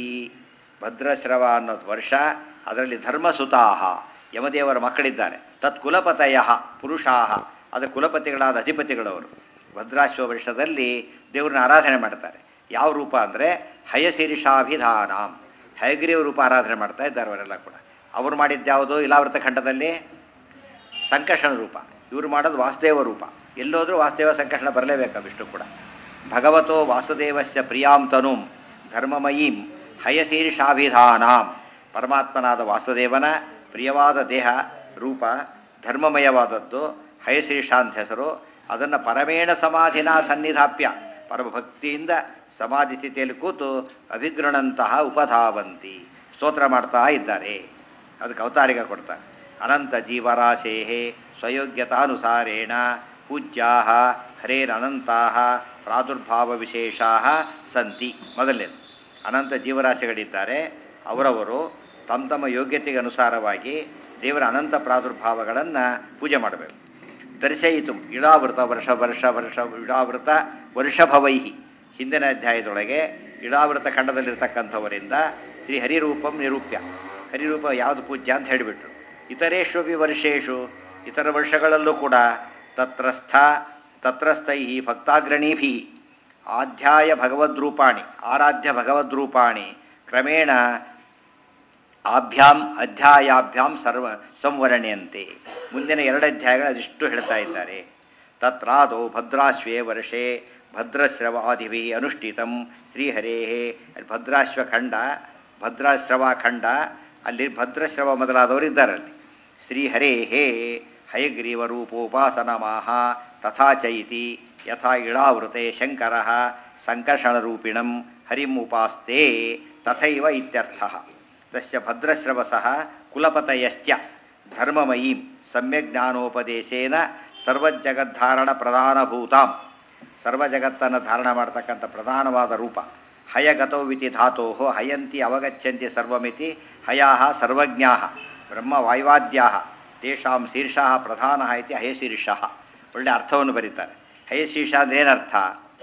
S1: ಭದ್ರಶ್ರವ ಅನ್ನೋದು ವರ್ಷ ಅದರಲ್ಲಿ ಧರ್ಮಸುತಾಹ ಯಮದೇವರ ಮಕ್ಕಳಿದ್ದಾರೆ ತತ್ ಕುಲಪತಯ ಪುರುಷಾಹ ಅದರ ಕುಲಪತಿಗಳಾದ ಅಧಿಪತಿಗಳವರು ಭದ್ರಾಶ್ವ ವರ್ಷದಲ್ಲಿ ದೇವ್ರನ್ನ ಆರಾಧನೆ ಮಾಡ್ತಾರೆ ಯಾವ ರೂಪ ಅಂದರೆ ಹಯಶೀರ್ಷಾಭಿಧಾನಾಂ ಹಯಗ್ರೀವ ರೂಪ ಆರಾಧನೆ ಮಾಡ್ತಾ ಇದ್ದಾರೆ ಅವರೆಲ್ಲ ಕೂಡ ಅವ್ರು ಮಾಡಿದ್ದ್ಯಾವುದು ಇಲಾವೃತ ಖಂಡದಲ್ಲಿ ಸಂಕರ್ಷಣ ರೂಪ ಇವರು ಮಾಡೋದು ವಾಸುದೇವ ರೂಪ ಎಲ್ಲೋದ್ರೂ ವಾಸುದೇವ ಸಂಕರ್ಷಣ ಬರಲೇಬೇಕು ಅವಿಷ್ಟು ಕೂಡ ಭಗವತೋ ವಾಸುದೇವಸ್ಯ ಪ್ರಿಯಾಂ ತನುಂ ಧರ್ಮಮಯೀಂ ಹಯಶೀರ್ಷಾಭಿಧಾನಾಂ ಪರಮಾತ್ಮನಾದ ವಾಸುದೇವನ ಪ್ರಿಯವಾದ ದೇಹ ರೂಪ ಧರ್ಮಮಯವಾದದ್ದು ಹಯಶೀರ್ಷ ಅಂತ ಹೆಸರು ಅದನ್ನು ಪರಮೇಣ ಸಮಾಧಿನ ಸನ್ನಿಧಾಪ್ಯ ಪರಮಭಕ್ತಿಯಿಂದ ಸಮಾಧಿ ಸ್ಥಿತಿಯಲ್ಲಿ ಕೂತು ಅಭಿಗೃಣಂತಹ ಉಪಧಾವಂತಿ ಸ್ತೋತ್ರ ಮಾಡ್ತಾ ಇದ್ದಾರೆ ಅದಕ್ಕೆ ಅವತಾರಿಕ ಕೊಡ್ತಾರೆ ಅನಂತ ಜೀವರಾಶೇ ಸ್ವಯೋಗ್ಯತಾನುಸಾರೇಣ ಪೂಜ್ಯಾ ಹರೇರನಂತಾ ಪ್ರಾದುರ್ಭಾವ ವಿಶೇಷಾ ಸಂತಿ ಮೊದಲನೇದು ಅನಂತ ಜೀವರಾಶಿಗಳಿದ್ದಾರೆ ಅವರವರು ತಮ್ಮ ತಮ್ಮ ಯೋಗ್ಯತೆಗೆ ಅನುಸಾರವಾಗಿ ದೇವರ ಅನಂತ ಪ್ರಾದುರ್ಭಾವಗಳನ್ನು ಪೂಜೆ ಮಾಡಬೇಕು ದರ್ಶಯಿತು ಇಳಾವೃತ ವರ್ಷ ವರ್ಷ ವರ್ಷ ಇಳಾವೃತ ವರ್ಷಭವೈಹಿ ಹಿಂದಿನ ಅಧ್ಯಾಯದೊಳಗೆ ಇಳಾವೃತ ಖಂಡದಲ್ಲಿರ್ತಕ್ಕಂಥವರಿಂದ ಶ್ರೀ ಹರಿರೂಪಂ ನಿರೂಪ್ಯ ಹರಿರೂಪ ಯಾವುದು ಪೂಜ್ಯ ಅಂತ ಹೇಳಿಬಿಟ್ರು ಇತರೇಷ್ವಪಿ ವರ್ಷೇಶು ಇತರ ವರ್ಷಗಳಲ್ಲೂ ಕೂಡ ತತ್ರಸ್ಥ ತತ್ರಸ್ಥೈ ಭಕ್ತಾಗ್ರಣೀಭಿ ಆಧ್ಯಾಯ ಭಗವದ್ರೂಪಾಣಿ ಆರಾಧ್ಯ ಭಗವದ್ರೂಪಾಣಿ ಕ್ರಮೇಣ ಆಭ್ಯಾಂ ಅಧ್ಯಾಯಾಭ್ಯಾಂ ಸರ್ವ ಸಂವರಣೆಯಂತೆ ಮುಂದಿನ ಎರಡು ಅಧ್ಯಾಯಗಳು ಅದಿಷ್ಟು ಹೇಳ್ತಾ ಇದ್ದಾರೆ ತತ್ರಾದೌ ಭದ್ರಾಶ್ವೇ ವರ್ಷೆ ಭದ್ರಶ್ರವಾದಿಭಿ ಅನುಷ್ಠಿತಂ ಶ್ರೀಹರೇ ಅಲ್ಲಿ ಭದ್ರಾಶ್ವ ಖಂಡ ಭದ್ರಾಶ್ರವ ಖಂಡ ಅಲ್ಲಿ ಭದ್ರಶ್ರವ ಮೊದಲಾದವರು ಇದ್ದಾರೆ ಅಲ್ಲಿ ಶ್ರೀಹರೇ ಹಯಗ್ರೀವ ರೂಪೋಪಾಸನಮಾಹ ತಥಾ ಚೈತಿ ಯಥಾ ಇಳಾವೃತೆ ಶಂಕರ ಸಂಕರ್ಷಣರೂಪಿಣಂ ಹರಿಂ ಉಪಾಸ್ತೆ ತಥೈವ ಇತ್ಯರ್ಥಃ ತಸ್ಯ ಭದ್ರಶ್ರವಸಃ ಕುಲಪತಯಶ್ಚ ಧರ್ಮಮಯೀಂ ಸಮ್ಯಕ್ ಜ್ಞಾನೋಪದೇಶೇನ ಸರ್ವಜಗದ್ಧಾರಣ ಪ್ರಧಾನಭೂತಾಂ ಸರ್ವ ಜಗತ್ತನ್ನು ಧಾರಣ ಮಾಡ್ತಕ್ಕಂಥ ಪ್ರಧಾನವಾದ ರೂಪ ಹಯಗತೌವಿತಿ ಧಾತೋ ಹಯಂತಿ ಅವಗಚ್ಚಂತಿ ಸರ್ವಮಿತಿ ಹಯಾ ಸರ್ವಜ್ಞಾ ಬ್ರಹ್ಮ ವಾಯುವಾದ್ಯಾ ತೇಷಾಂ ಶೀರ್ಷಃ ಪ್ರಧಾನ ಇತಿ ಹಯಶೀರ್ಷಃ ಒಳ್ಳೆ ಅರ್ಥವನ್ನು ಬರೀತಾರೆ ಹಯಶೀರ್ಷ ಅಂದ್ರೆ ಏನರ್ಥ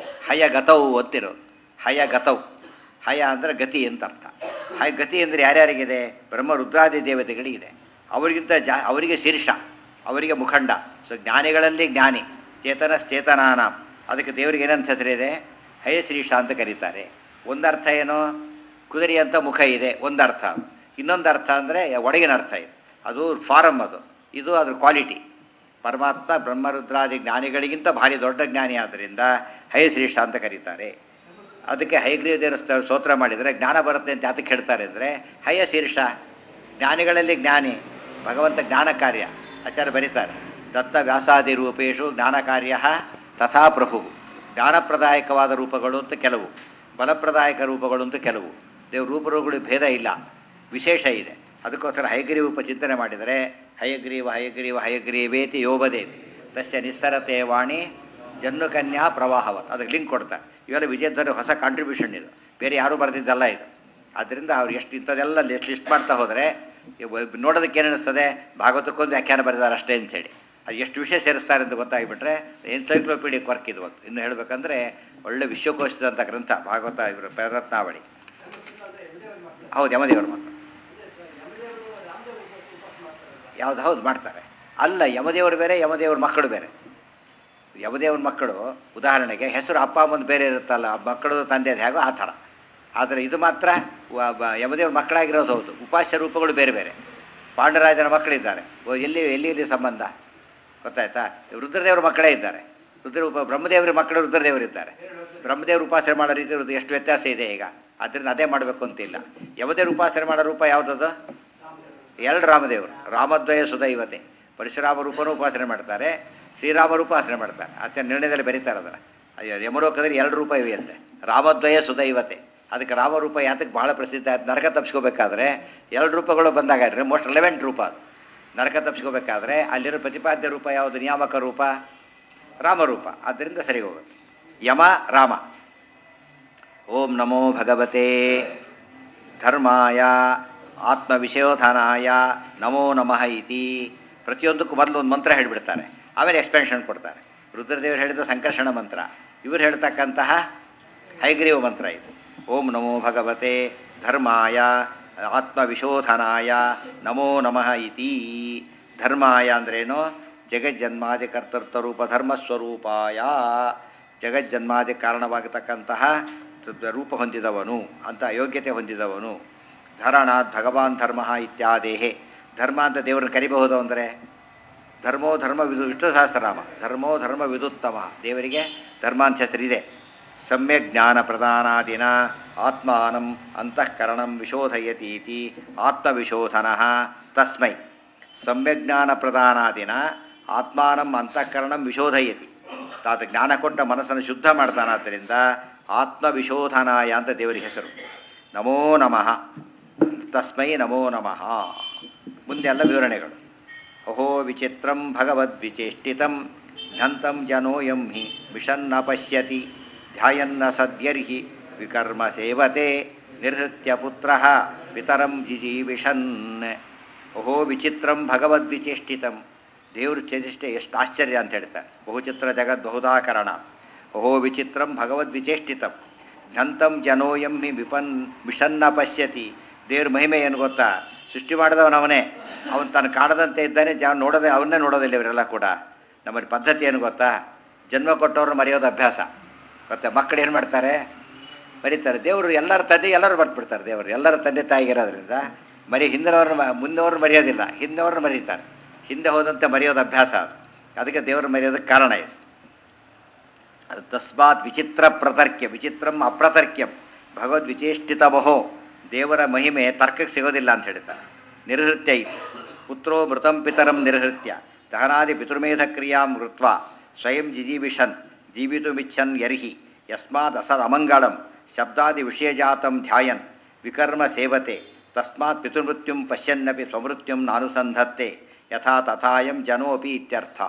S1: ಹಯಗತೌ ಅಂತಿರೋದು ಹಯಗತೌ ಹಯ ಅಂದರೆ ಗತಿ ಅಂತ ಅರ್ಥ ಹಯ ಗತಿ ಅಂದರೆ ಯಾರ್ಯಾರಿಗಿದೆ ಬ್ರಹ್ಮ ರುದ್ರಾದಿ ದೇವತೆಗಳಿಗಿದೆ ಅವರಿಗಿಂತ ಜಾ ಅವರಿಗೆ ಶೀರ್ಷ ಅವರಿಗೆ ಮುಖಂಡ ಸೊ ಜ್ಞಾನಿಗಳಲ್ಲಿ ಜ್ಞಾನಿ ಚೇತನಶ್ಚೇತನಾನಾಂ ಅದಕ್ಕೆ ದೇವರಿಗೆ ಏನಂತ ಹೆಸರಿದೆ ಹಯಶ್ರೀಷ ಅಂತ ಕರೀತಾರೆ ಒಂದರ್ಥ ಏನು ಕುದುರೆ ಅಂತ ಮುಖ ಇದೆ ಒಂದು ಅರ್ಥ ಇನ್ನೊಂದು ಅರ್ಥ ಅಂದರೆ ಒಳಗಿನ ಅರ್ಥ ಇದೆ ಅದು ಫಾರಮ್ ಅದು ಇದು ಅದ್ರ ಕ್ವಾಲಿಟಿ ಪರಮಾತ್ಮ ಬ್ರಹ್ಮರುದ್ರಾದಿ ಜ್ಞಾನಿಗಳಿಗಿಂತ ಭಾರಿ ದೊಡ್ಡ ಜ್ಞಾನಿ ಆದ್ದರಿಂದ ಹಯಶ್ರೀಷ ಅಂತ ಕರೀತಾರೆ ಅದಕ್ಕೆ ಹೈಗ್ರೀವ ದೇವರ ಸ್ತೋ- ಸ್ತೋತ್ರ ಮಾಡಿದರೆ ಜ್ಞಾನ ಬರುತ್ತೆ ಅಂತ ಯಾತಕ್ಕೆ ಹೇಳ್ತಾರೆ ಅಂದರೆ ಹಯ ಶೀರ್ಷ ಜ್ಞಾನಿಗಳಲ್ಲಿ ಜ್ಞಾನಿ ಭಗವಂತ ಜ್ಞಾನ ಕಾರ್ಯ ಆಚಾರ್ಯ ಬರೀತಾರೆ ದತ್ತ ವ್ಯಾಸಾದಿ ರೂಪೇಶು ಜ್ಞಾನ ಕಾರ್ಯ ತಥಾ ಪ್ರಭು ಜ್ಞಾನಪ್ರದಾಯಕವಾದ ರೂಪಗಳು ಅಂತ ಕೆಲವು ಬಲಪ್ರದಾಯಕ ರೂಪಗಳು ಅಂತ ಕೆಲವು ದೇವ್ರ ರೂಪರುಗಳು ಭೇದ ಇಲ್ಲ ವಿಶೇಷ ಇದೆ ಅದಕ್ಕೋಸ್ಕರ ಹಯಗ್ರೀವ ರೂಪ ಚಿಂತನೆ ಮಾಡಿದರೆ ಹಯಗ್ರೀವ ಹಯಗ್ರೀವ ಹಯಗ್ರೀವೇತಿ ಯೋಬದೇತಿ ತಸ್ಯ ನಿಸ್ಸರತೆ ವಾಣಿ ಜನ್ನು ಕನ್ಯಾ ಪ್ರವಾಹವತ್ ಅದಕ್ಕೆ ಲಿಂಕ್ ಕೊಡ್ತಾರೆ ಇವೆಲ್ಲ ವಿಜಯಧ್ವನಿ ಹೊಸ ಕಾಂಟ್ರಿಬ್ಯೂಷನ್ ಇದು ಬೇರೆ ಯಾರೂ ಬರೆದಿದ್ದಲ್ಲ ಇದು ಆದ್ದರಿಂದ ಅವ್ರು ಎಷ್ಟು ಇಂಥದ್ದೆಲ್ಲ ಲಿಸ್ಟ್ ಲಿಸ್ಟ್ ಮಾಡ್ತಾ ಹೋದರೆ ನೋಡೋದಕ್ಕೆ ಏನು ಅನಿಸ್ತದೆ ಭಾಗವತಕ್ಕೊಂದು ವ್ಯಾಖ್ಯಾನ ಬರೆದಾರೆ ಅಷ್ಟೇ ಅಂತೇಳಿ ಅದು ಎಷ್ಟು ವಿಷಯ ಸೇರಿಸ್ತಾರೆ ಅಂತ ಗೊತ್ತಾಗಿಬಿಟ್ರೆ ಎನ್ಸೈಕ್ಲೋಪೀಡಿಯಕ್ ವರ್ಕ್ ಇದು ಒಂದು ಇನ್ನು ಹೇಳಬೇಕಂದ್ರೆ ಒಳ್ಳೆ ವಿಶ್ವಕೋಶದಂಥ ಗ್ರಂಥ ಭಾಗವತ ಇವರು ಪ್ರರತ್ನಾವಳಿ ಹೌದು ಯಮದೇವರು ಮಕ್ಕಳು ಯಾವ್ದು ಹೌದು ಮಾಡ್ತಾರೆ ಅಲ್ಲ ಯಮದೇವರು ಬೇರೆ ಯಮದೇವ್ರ ಮಕ್ಕಳು ಬೇರೆ ಯಮದೇವ್ರ ಮಕ್ಕಳು ಉದಾಹರಣೆಗೆ ಹೆಸರು ಅಪ್ಪ ಅಮ್ಮಂದು ಬೇರೆ ಇರುತ್ತಲ್ಲ ಆ ಮಕ್ಕಳು ತಂದೆದು ಹೇಗೋ ಆ ಥರ ಆದರೆ ಇದು ಮಾತ್ರ ವ- ಬ- ಯಮದೇವ್ರ ಮಕ್ಕಳಾಗಿರೋದು ಹೌದು ಉಪಾಸ್ಯ ರೂಪಗಳು ಬೇರೆ ಬೇರೆ ಪಾಂಡರಾಜನ ಮಕ್ಕಳಿದ್ದಾರೆ ಓ ಎಲ್ಲಿ ಎಲ್ಲಿ ಎಲ್ಲಿ ಸಂಬಂಧ ಗೊತ್ತಾಯ್ತಾ ರುದ್ರದೇವ್ರ ಮಕ್ಕಳೇ ಇದ್ದಾರೆ ರುದ್ರ ಉಪ ಬ್ರಹ್ಮದೇವರ ಮಕ್ಕಳು ರುದ್ರದೇವರಿದ್ದಾರೆ ಬ್ರಹ್ಮದೇವ್ರ ಉಪಾಸನೆ ಮಾಡೋ ರೀತಿ ಇರೋದು ಎಷ್ಟು ವ್ಯತ್ಯಾಸ ಇದೆ ಈಗ ಅದರಿಂದ ಅದೇ ಮಾಡಬೇಕು ಅಂತಿಲ್ಲ ಯಮದೇವ್ರ ಉಪಾಸನೆ ಮಾಡೋ ರೂಪ ಯಾವುದದು ಎರಡು ರಾಮದೇವರು ರಾಮದ್ವಯ ಸುದೈವತೆ ಪರಶುರಾಮ ರೂಪನೂ ಉಪಾಸನೆ ಮಾಡ್ತಾರೆ ಶ್ರೀರಾಮರು ಉಪಾಸನೆ ಮಾಡ್ತಾರೆ ಆತ ನಿರ್ಣಯದಲ್ಲಿ ಬರೀತಾರೆ ಅದರ ಯಮಲೋಕದಲ್ಲಿ ಎರಡು ರೂಪ ಇವೆ ಅಂತೆ ರಾಮದ್ವಯ ಸುದೈವತೆ ಅದಕ್ಕೆ ರಾಮರೂಪ ಯಾತಕ್ಕೆ ಬಹಳ ಪ್ರಸಿದ್ಧ ಆಯ್ತು ನರಕ ತಪ್ಪಿಸ್ಕೋಬೇಕಾದ್ರೆ ಎರಡು ರೂಪಗಳು ಬಂದಾಗ ಮೋಸ್ಟ್ ರೆಲೆವೆಂಟ್ ರೂಪ ಅದು ನರಕ ತಪ್ಪಿಸ್ಕೋಬೇಕಾದ್ರೆ ಅಲ್ಲಿರೋ ಪ್ರತಿಪಾದ್ಯ ರೂಪ ಯಾವುದು ನಿಯಾಮಕ ರೂಪ ರಾಮರೂಪ ಆದ್ದರಿಂದ ಸರಿ ಹೋಗುತ್ತೆ ಯಮ ರಾಮ ಓಂ ನಮೋ ಭಗವತೆ ಧರ್ಮಾಯ ಆತ್ಮವಿಷಯೋಧನಾಯ ನಮೋ ನಮಃ ಇತಿ ಪ್ರತಿಯೊಂದಕ್ಕೂ ಮೊದಲು ಒಂದು ಮಂತ್ರ ಹೇಳಿಬಿಡ್ತಾರೆ ಆಮೇಲೆ ಎಕ್ಸ್ಪೆನ್ಷನ್ ಕೊಡ್ತಾರೆ ರುದ್ರದೇವರು ಹೇಳಿದ ಸಂಕರ್ಷಣ ಮಂತ್ರ ಇವರು ಹೇಳ್ತಕ್ಕಂತಹ ಹೈಗ್ರೀವ ಮಂತ್ರ ಇದು ಓಂ ನಮೋ ಭಗವತೆ ಧರ್ಮಾಯ ಆತ್ಮವಿಶೋಧನಾಯ ನಮೋ ನಮಃ ಇತಿ ಧರ್ಮಾಯ ಅಂದ್ರೇನು ಜಗಜ್ಜನ್ಮಾದಿ ಕರ್ತೃತ್ವ ರೂಪ ಧರ್ಮಸ್ವರೂಪಾಯ ಜಗಜ್ಜನ್ಮಾದಿ ಕಾರಣವಾಗತಕ್ಕಂತಹ ತ- ರೂಪ ಹೊಂದಿದವನು ಅಂತ ಯೋಗ್ಯತೆ ಹೊಂದಿದವನು ಧರಣಾತ್ ಭಗವಾನ್ ಧರ್ಮ ಇತ್ಯಾದೇಹೆ ಧರ್ಮ ಅಂತ ದೇವರನ್ನು ಕರಿಬಹುದು ಅಂದರೆ ಧರ್ಮೋ ಧರ್ಮ ವಿದು ವಿಷ್ಣು ಸಹಸ್ರನಾಮ ಧರ್ಮೋ ಧರ್ಮ ವಿದುತ್ತಮ ದೇವರಿಗೆ ಧರ್ಮ ಅಂತ ಹೆಸರಿದೆ ಸಮ್ಯಕ್ ಜ್ಞಾನ ಪ್ರದಾನಾದಿನ ಆತ್ಮಾನಂ ಅಂತಃಕರಣಂ ವಿಶೋಧಯತೀತಿ ಆತ್ಮವಿಶೋಧನ ತಸ್ಮೈ ಸಮ್ಯಕ್ ಜ್ಞಾನ ಪ್ರದಾನಾದಿನ ಆತ್ಮಾನಂ ಅಂತಃಕರಣಂ ವಿಶೋಧಯತಿ ತಾತ ಜ್ಞಾನ ಕೊಟ್ಟ ಮನಸ್ಸನ್ನು ಶುದ್ಧ ಮಾಡ್ತಾನಾದ್ದರಿಂದ ಆತ್ಮವಿಶೋಧನಾಯ ಅಂತ ದೇವರಿಗೆ ಹೆಸರು ನಮೋ ನಮಃ ತಸ್ಮೈ ನಮೋ ನಮಃ ಮುಂದೆಲ್ಲ ವಿವರಣೆಗಳು ಅಹೋ ವಿಚಿತ್ರಂ ಭಗವದ್ವಿಚೇಷ್ಟಿತಂ ಘಂತಂ ಜನೋಯಂ ಹಿ ವಿಷನ್ನ ಪಶ್ಯತಿ ಧ್ಯಾಯನ್ನ ಸದ್ಯರ್ಹಿ ವಿಕರ್ಮ ಸೇವತೆ ನಿರ್ಹೃತ್ಯ ಪುತ್ರ ಪಿತರಂ ಜಿಜೀವಿಷನ್ ಅಹೋ ವಿಚಿತ್ರಂ ಭಗವದ್ವಿಚೇಷ್ಟಿತಂ ದೇವರು ಚೇಷ್ಟೆ ಎಷ್ಟು ಆಶ್ಚರ್ಯ ಅಂತ ಹೇಳ್ತಾರೆ ಬಹುಚಿತ್ರ ಜಗದ್ ಬಹುದಾಕರಣ ಅಹೋ ವಿಚಿತ್ರಂ ಭಗವದ್ವಿಚೇಷ್ಟಿತಂ ಘಂತಂ ಜನೋಯಂ ಹಿ ವಿಪನ್ ವಿಷನ್ನ ಪಶ್ಯತಿ ದೇವ್ರ ಮಹಿಮೆ ಏನು ಗೊತ್ತಾ ಸೃಷ್ಟಿ ಮಾಡಿದವನವನೇ ಅವನು ತಾನು ಕಾಣದಂತೆ ಇದ್ದಾನೆ ಜಾ ನೋಡೋದೇ ಅವನ್ನೇ ನೋಡೋದಿಲ್ಲ ಇವರೆಲ್ಲ ಕೂಡ ನಮ್ಮಲ್ಲಿ ಪದ್ಧತಿ ಏನು ಗೊತ್ತಾ ಜನ್ಮ ಕೊಟ್ಟವ್ರನ್ನ ಮರೆಯೋದು ಅಭ್ಯಾಸ ಮತ್ತು ಮಕ್ಕಳು ಏನು ಮಾಡ್ತಾರೆ ಮರೀತಾರೆ ದೇವರು ಎಲ್ಲರ ತಂದೆ ಎಲ್ಲರೂ ಬರ್ತ್ಬಿಡ್ತಾರೆ ದೇವರು ಎಲ್ಲರ ತಂದೆ ತಾಯಿಗಿರೋದ್ರಿಂದ ಮರಿ ಹಿಂದಿನವ್ರನ್ನ ಮುಂದೆವ್ರನ್ನ ಮರೆಯೋದಿಲ್ಲ ಹಿಂದೆವ್ರನ್ನ ಮರೀತಾರೆ ಹಿಂದೆ ಹೋದಂತೆ ಮರೆಯೋದು ಅಭ್ಯಾಸ ಅದು ಅದಕ್ಕೆ ದೇವರು ಮರೆಯೋದಕ್ಕೆ ಕಾರಣ ಇದೆ ಅದು ತಸ್ಮಾತ್ ವಿಚಿತ್ರ ಪ್ರತರ್ಕ್ಯ ವಿಚಿತ್ರಂ ಅಪ್ರತರ್ಕ್ಯಂ ಭಗವದ್ ವಿಚೇಷ್ಟಿತಮಹೋ ದೇವರ ಮಹಿಮೆ ತರ್ಕಕ್ಕೆ ಸಿಗೋದಿಲ್ಲ ಅಂತ ಹೇಳ್ತಾರೆ ನಿರ್ಹೃತ್ಯ ಇತಿ ಪುತ್ರೋ ಮೃತಂ ಪಿತರಂ ನಿರ್ಹೃತ್ಯ ದಹನಾದಿ ಪಿತೃಮೇಧ ಕ್ರಿಯಾಂ ಕೃತ್ವ ಸ್ವಯಂ ಜಿಜೀವಿಷನ್ ಜೀವಿತುಮಿಚ್ಛನ್ ಯರ್ಹಿ ಯಸ್ಮಾದ್ ಅಸದ್ ಅಮಂಗಳಂ ಶಬ್ದಾದಿ ವಿಷಯಜಾತಂ ಧ್ಯಾಯನ್ ವಿಕರ್ಮ ಸೇವತೆ ತಸ್ಮಾತ್ ಪಿತೃಮೃತ್ಯುಂ ಪಶ್ಯನ್ನಪಿ ಸ್ವಮೃತ್ಯುಂ ನಾನುಸಂಧತ್ತೆ ಯಥಾ ತಥಾಯಂ ಜನೋಪಿ ಇತ್ಯರ್ಥ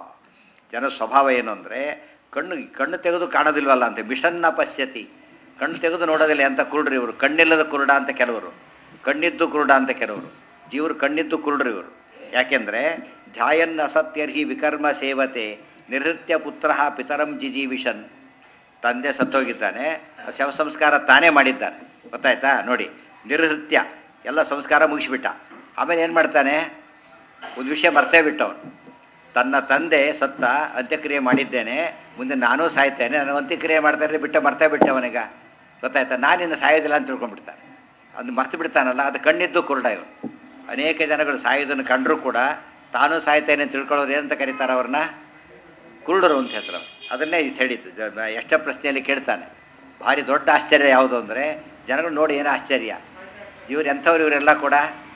S1: ಜನ ಸ್ವಭಾವ ಏನು ಅಂದರೆ ಕಣ್ಣು ಕಣ್ಣು ತೆಗೆದು ಕಾಣೋದಿಲ್ವಲ್ಲ ಅಂತ ಮಿಷನ್ನ ಪಶ್ಯತಿ ಕಣ್ಣು ತೆಗೆದು ನೋಡೋದಿಲ್ಲ ಅಂತ ಕುರುಡ್ರಿ ಇವರು ಕಣ್ಣಿಲ್ಲದ ಕುರುಡ ಅಂತ ಕೆಲವರು ಕಣ್ಣಿದ್ದು ಕುರುಡ ಅಂತ ಕೆಲವರು ಜೀವರು ಕಣ್ಣಿದ್ದು ಕುರುಡ್ರಿ ಇವರು ಯಾಕೆಂದರೆ ಧ್ಯಾಯನ್ ಅಸತ್ಯರ್ಹಿ ವಿಕರ್ಮ ಸೇವತೆ ನಿವೃತ್ಯ ಪುತ್ರ ಪಿತರಂ ಜಿಜೀವಿಷನ್ ತಂದೆ ಸತ್ತೋಗಿದ್ದಾನೆ ಶವ ಸಂಸ್ಕಾರ ತಾನೇ ಮಾಡಿದ್ದಾನೆ ಗೊತ್ತಾಯ್ತಾ ನೋಡಿ ನಿರ್ಹೃತ್ಯ ಎಲ್ಲ ಸಂಸ್ಕಾರ ಮುಗಿಸ್ಬಿಟ್ಟ ಆಮೇಲೆ ಏನು ಮಾಡ್ತಾನೆ ಒಂದು ವಿಷಯ ಮರ್ತೇ ಬಿಟ್ಟವನು ತನ್ನ ತಂದೆ ಸತ್ತ ಅಂತ್ಯಕ್ರಿಯೆ ಮಾಡಿದ್ದೇನೆ ಮುಂದೆ ನಾನೂ ಸಾಯ್ತೇನೆ ನಾನು ಅಂತ್ಯಕ್ರಿಯೆ ಮಾಡ್ತಾ ಇದ್ದರೆ ಬಿಟ್ಟ ಮರ್ತೇ ಬಿಟ್ಟವನೀಗ ಗೊತ್ತಾಯ್ತಾ ನಾನಿನ್ನು ಸಾಯೋದಿಲ್ಲ ಅಂತ ತಿಳ್ಕೊಂಡ್ಬಿಡ್ತಾನೆ ಅದು ಮರ್ತು ಬಿಡ್ತಾನಲ್ಲ ಅದು ಕಣ್ಣಿದ್ದು ಕುರುಡ ಇವನು ಅನೇಕ ಜನಗಳು ಸಾಯೋದನ್ನು ಕಂಡರೂ ಕೂಡ ತಾನೂ ಸಾಯ್ತೇನೆ ಅಂತ ತಿಳ್ಕೊಳ್ಳೋರು ಏನಂತ ಕರೀತಾರೆ ಅವ್ರನ್ನ ಕುರುಡರು ಅಂತ ಹೆಸರು ಅದನ್ನೇ ಇದು ಹೇಳಿದ್ದು ಜ- ಎಷ್ಟ ಪ್ರಶ್ನೆಯಲ್ಲಿ ಕೇಳ್ತಾನೆ ಭಾರಿ ದೊಡ್ಡ ಆಶ್ಚರ್ಯ ಯಾವುದು ಅಂದರೆ ಜನಗಳು ನೋಡಿ ಏನು ಆಶ್ಚರ್ಯ ಇವ್ರು ಎಂಥವ್ರು ಇವರೆಲ್ಲ ಕೂಡ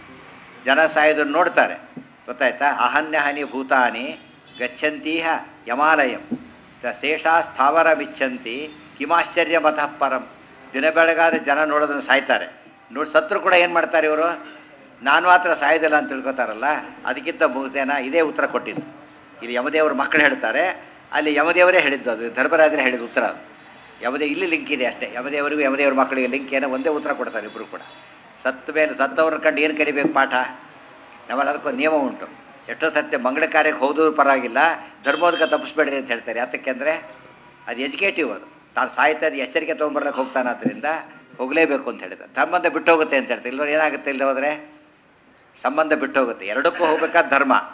S1: ಜನ ಸಾಯೋದನ್ನು ನೋಡ್ತಾರೆ ಗೊತ್ತಾಯ್ತಾ ಅಹನ್ಯ ಹನಿ ಭೂತಾನಿ ಗಚ್ಚಂತೀಹ ಯಮಾಲಯಂ ತ ಶೇಷ ಸ್ಥಾವರ ಬಿಚ್ಚಂತಿ ಕಿಮಾಶ್ಚರ್ಯ ಮತಃ ಪರಂ ದಿನ ಬೆಳಗಾದ್ರೆ ಜನ ನೋಡೋದನ್ನು ಸಾಯ್ತಾರೆ ನೋಡಿ ಸತ್ರು ಕೂಡ ಏನು ಮಾಡ್ತಾರೆ ಇವರು ನಾನು ಮಾತ್ರ ಸಾಯೋದಿಲ್ಲ ಅಂತ ತಿಳ್ಕೊತಾರಲ್ಲ ಅದಕ್ಕಿಂತ ಮುಗ್ದೇನ ಇದೇ ಉತ್ತರ ಕೊಟ್ಟಿದ್ದು ಇಲ್ಲಿ ಯಮದೇವ್ರ ಮಕ್ಕಳು ಹೇಳ್ತಾರೆ ಅಲ್ಲಿ ಯಮದೇವರೇ ಹೇಳಿದ್ದು ಅದು ಧರ್ಮರಾಜರೇ ಹೇಳಿದ ಉತ್ತರ ಅದು ಯಮದೇ ಇಲ್ಲಿ ಲಿಂಕ್ ಇದೆ ಅಷ್ಟೇ ಯಮದೇವರಿಗೂ ಯಮದೇವ್ರ ಮಕ್ಕಳಿಗೆ ಲಿಂಕ್ ಏನೋ ಒಂದೇ ಉತ್ತರ ಕೊಡ್ತಾರೆ ಇಬ್ಬರು ಕೂಡ ಸತ್ತ ಮೇಲೆ ಸತ್ತವ್ರನ್ನ ಕಂಡು ಏನು ಕಲಿಬೇಕು ಪಾಠ ನಮ್ಮಲ್ಲಿ ಅದಕ್ಕೊಂದು ನಿಯಮ ಉಂಟು ಎಷ್ಟೋ ಸತ್ಯ ಮಂಗಳ ಕಾರ್ಯಕ್ಕೆ ಹೋದ್ರು ಪರವಾಗಿಲ್ಲ ಧರ್ಮೋದಕ ತಪ್ಪಿಸ್ಬೇಡ್ರಿ ಅಂತ ಹೇಳ್ತಾರೆ ಯಾತಕ್ಕೆ ಅಂದರೆ ಅದು ಎಜುಕೇಟಿವ್ ಅದು ತಾನು ಸಾಯ್ತಾ ಅದು ಎಚ್ಚರಿಕೆ ತೊಗೊಂಬರ್ಲಿಕ್ಕೆ ಹೋಗ್ತಾನೆ ಆದ್ದರಿಂದ ಹೋಗಲೇಬೇಕು ಅಂತ ಹೇಳಿದ ಸಂಬಂಧ ಬಿಟ್ಟು ಹೋಗುತ್ತೆ ಅಂತ ಹೇಳ್ತಾರೆ ಇಲ್ಲವ್ರು ಏನಾಗುತ್ತೆ ಇಲ್ಲದೆ ಹೋದರೆ ಸಂಬಂಧ ಬಿಟ್ಟು ಹೋಗುತ್ತೆ ಎರಡಕ್ಕೂ ಹೋಗ್ಬೇಕಾದ ಧರ್ಮ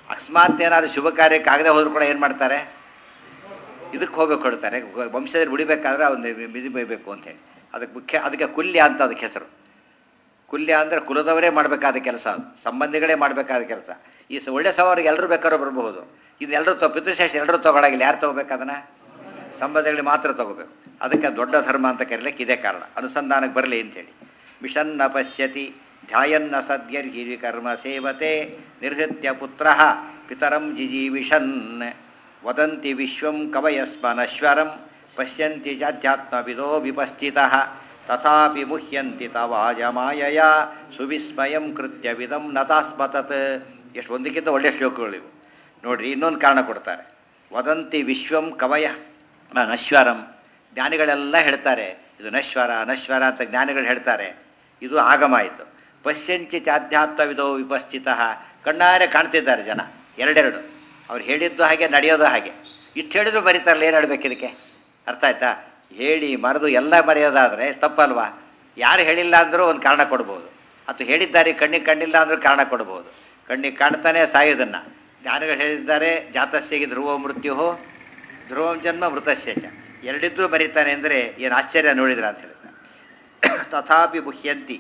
S1: ಅಕಸ್ಮಾತ್ ಏನಾದ್ರು ಶುಭ ಕಾರ್ಯಕ್ಕೆ ಆಗದೆ ಹೋದ್ರು ಕೂಡ ಏನು ಮಾಡ್ತಾರೆ ಇದಕ್ಕೆ ಹೋಗ್ಬೇಕು ಕೊಡ್ತಾರೆ ವಂಶದಲ್ಲಿ ಉಳಿಬೇಕಾದ್ರೆ ಒಂದು ಬಿದಿ ಬೈಬೇಕು ಅಂತೇಳಿ ಅದಕ್ಕೆ ಮುಖ್ಯ ಅದಕ್ಕೆ ಕುಲ್ಯ ಅಂತ ಅದಕ್ಕೆ ಹೆಸರು ಕುಲ್ಯ ಅಂದರೆ ಕುಲದವರೇ ಮಾಡಬೇಕಾದ ಕೆಲಸ ಅದು ಸಂಬಂಧಿಗಳೇ ಮಾಡಬೇಕಾದ ಕೆಲಸ ಈ ಸ- ಒಳ್ಳೆ ಸವಾರಿಗೆ ಎಲ್ಲರೂ ಬೇಕಾದ್ರೂ ಬರಬಹುದು ಇದು ಎಲ್ಲರೂ ತೊ ಪಿತೃಶೇಷ ಎಲ್ಲರೂ ತೊಗೊಳಗಿಲ್ಲ ಯಾರು ತೊಗೋಬೇಕು ಅದನ್ನು ಸಂಬಂಧಿಗಳಿಗೆ ಮಾತ್ರ ತಗೋಬೇಕು ಅದಕ್ಕೆ ದೊಡ್ಡ ಧರ್ಮ ಅಂತ ಕರೀಲಿಕ್ಕೆ ಇದೇ ಕಾರಣ ಅನುಸಂಧಾನಕ್ಕೆ ಬರಲಿ ಅಂತೇಳಿ ಮಿಷನ್ನ ಪಶ್ಯತಿ ಧ್ಯಾಯನ್ನ ಸದ್ಯರ್ಹಿ ಕರ್ಮ ಸೇವತೆ ನಿರ್ಹತ್ಯ ಪುತ್ರ ಪಿತರಂ ಜಿಜೀವಿಷನ್ ವದಂತಿ ವಿಶ್ವಂ ಕವಯಸ್ಮನಶ್ವರಂ ಪಶ್ಯಂತಿ ಜಾಧ್ಯಾತ್ಮವಿದೋ ವಿಪಸ್ಥಿತಃ ತಥಾಪಿ ಮುಹ್ಯಂತಿ ತವಾಜಮಾಯಯ ಸುವಿಸ್ಮಯಂ ಕೃತ್ಯವಿದಂ ನತಾಸ್ಮತತ್ ಎಷ್ಟು ಒಂದಕ್ಕಿಂತ ಒಳ್ಳೆಯ ಶ್ಲೋಕಗಳಿವು ನೋಡ್ರಿ ಇನ್ನೊಂದು ಕಾರಣ ಕೊಡ್ತಾರೆ ವದಂತಿ ವಿಶ್ವಂ ಕವಯ ನಶ್ವರಂ ಜ್ಞಾನಿಗಳೆಲ್ಲ ಹೇಳ್ತಾರೆ ಇದು ನಶ್ವರ ನಶ್ವರ ಅಂತ ಜ್ಞಾನಿಗಳು ಹೇಳ್ತಾರೆ ಇದು ಆಗಮ ಆಯಿತು ಪಶ್ಯಂಚಿ ಚಾಧ್ಯಾತ್ಮವಿದೋ ವಿಪಸ್ಥಿತ ಕಣ್ಣಾರೆ ಕಾಣ್ತಿದ್ದಾರೆ ಜನ ಎರಡೆರಡು ಅವ್ರು ಹೇಳಿದ್ದು ಹಾಗೆ ನಡೆಯೋದು ಹಾಗೆ ಇಷ್ಟು ಹೇಳಿದ್ರು ಬರೀತಾರಲ್ಲ ಏನು ಹೇಳ್ಬೇಕು ಇದಕ್ಕೆ ಅರ್ಥ ಆಯ್ತಾ ಹೇಳಿ ಮರೆದು ಎಲ್ಲ ಮರೆಯೋದಾದರೆ ತಪ್ಪಲ್ವಾ ಯಾರು ಹೇಳಿಲ್ಲ ಅಂದರೂ ಒಂದು ಕಾರಣ ಕೊಡ್ಬೋದು ಅಥವಾ ಹೇಳಿದ್ದಾರೆ ಕಣ್ಣಿಗೆ ಕಂಡಿಲ್ಲ ಅಂದರೂ ಕಾರಣ ಕೊಡ್ಬೋದು ಕಣ್ಣಿಗೆ ಕಾಣ್ತಾನೆ ಸಾಯೋದನ್ನು ಜ್ಞಾನಿಗಳು ಹೇಳಿದ್ದಾರೆ ಜಾತಸ್ಯಗೆ ಧ್ರುವ ಮೃತ್ಯು ಧ್ರುವಂ ಜನ್ಮ ಮೃತಸ್ಯ ಚ ಎರಡಿದ್ದು ಬರೀತಾನೆ ಅಂದರೆ ಏನು ಆಶ್ಚರ್ಯ ನೋಡಿದ್ರ ಅಂತ ಹೇಳ್ತಾರೆ ತಥಾಪಿ ಮುಹ್ಯಂತಿ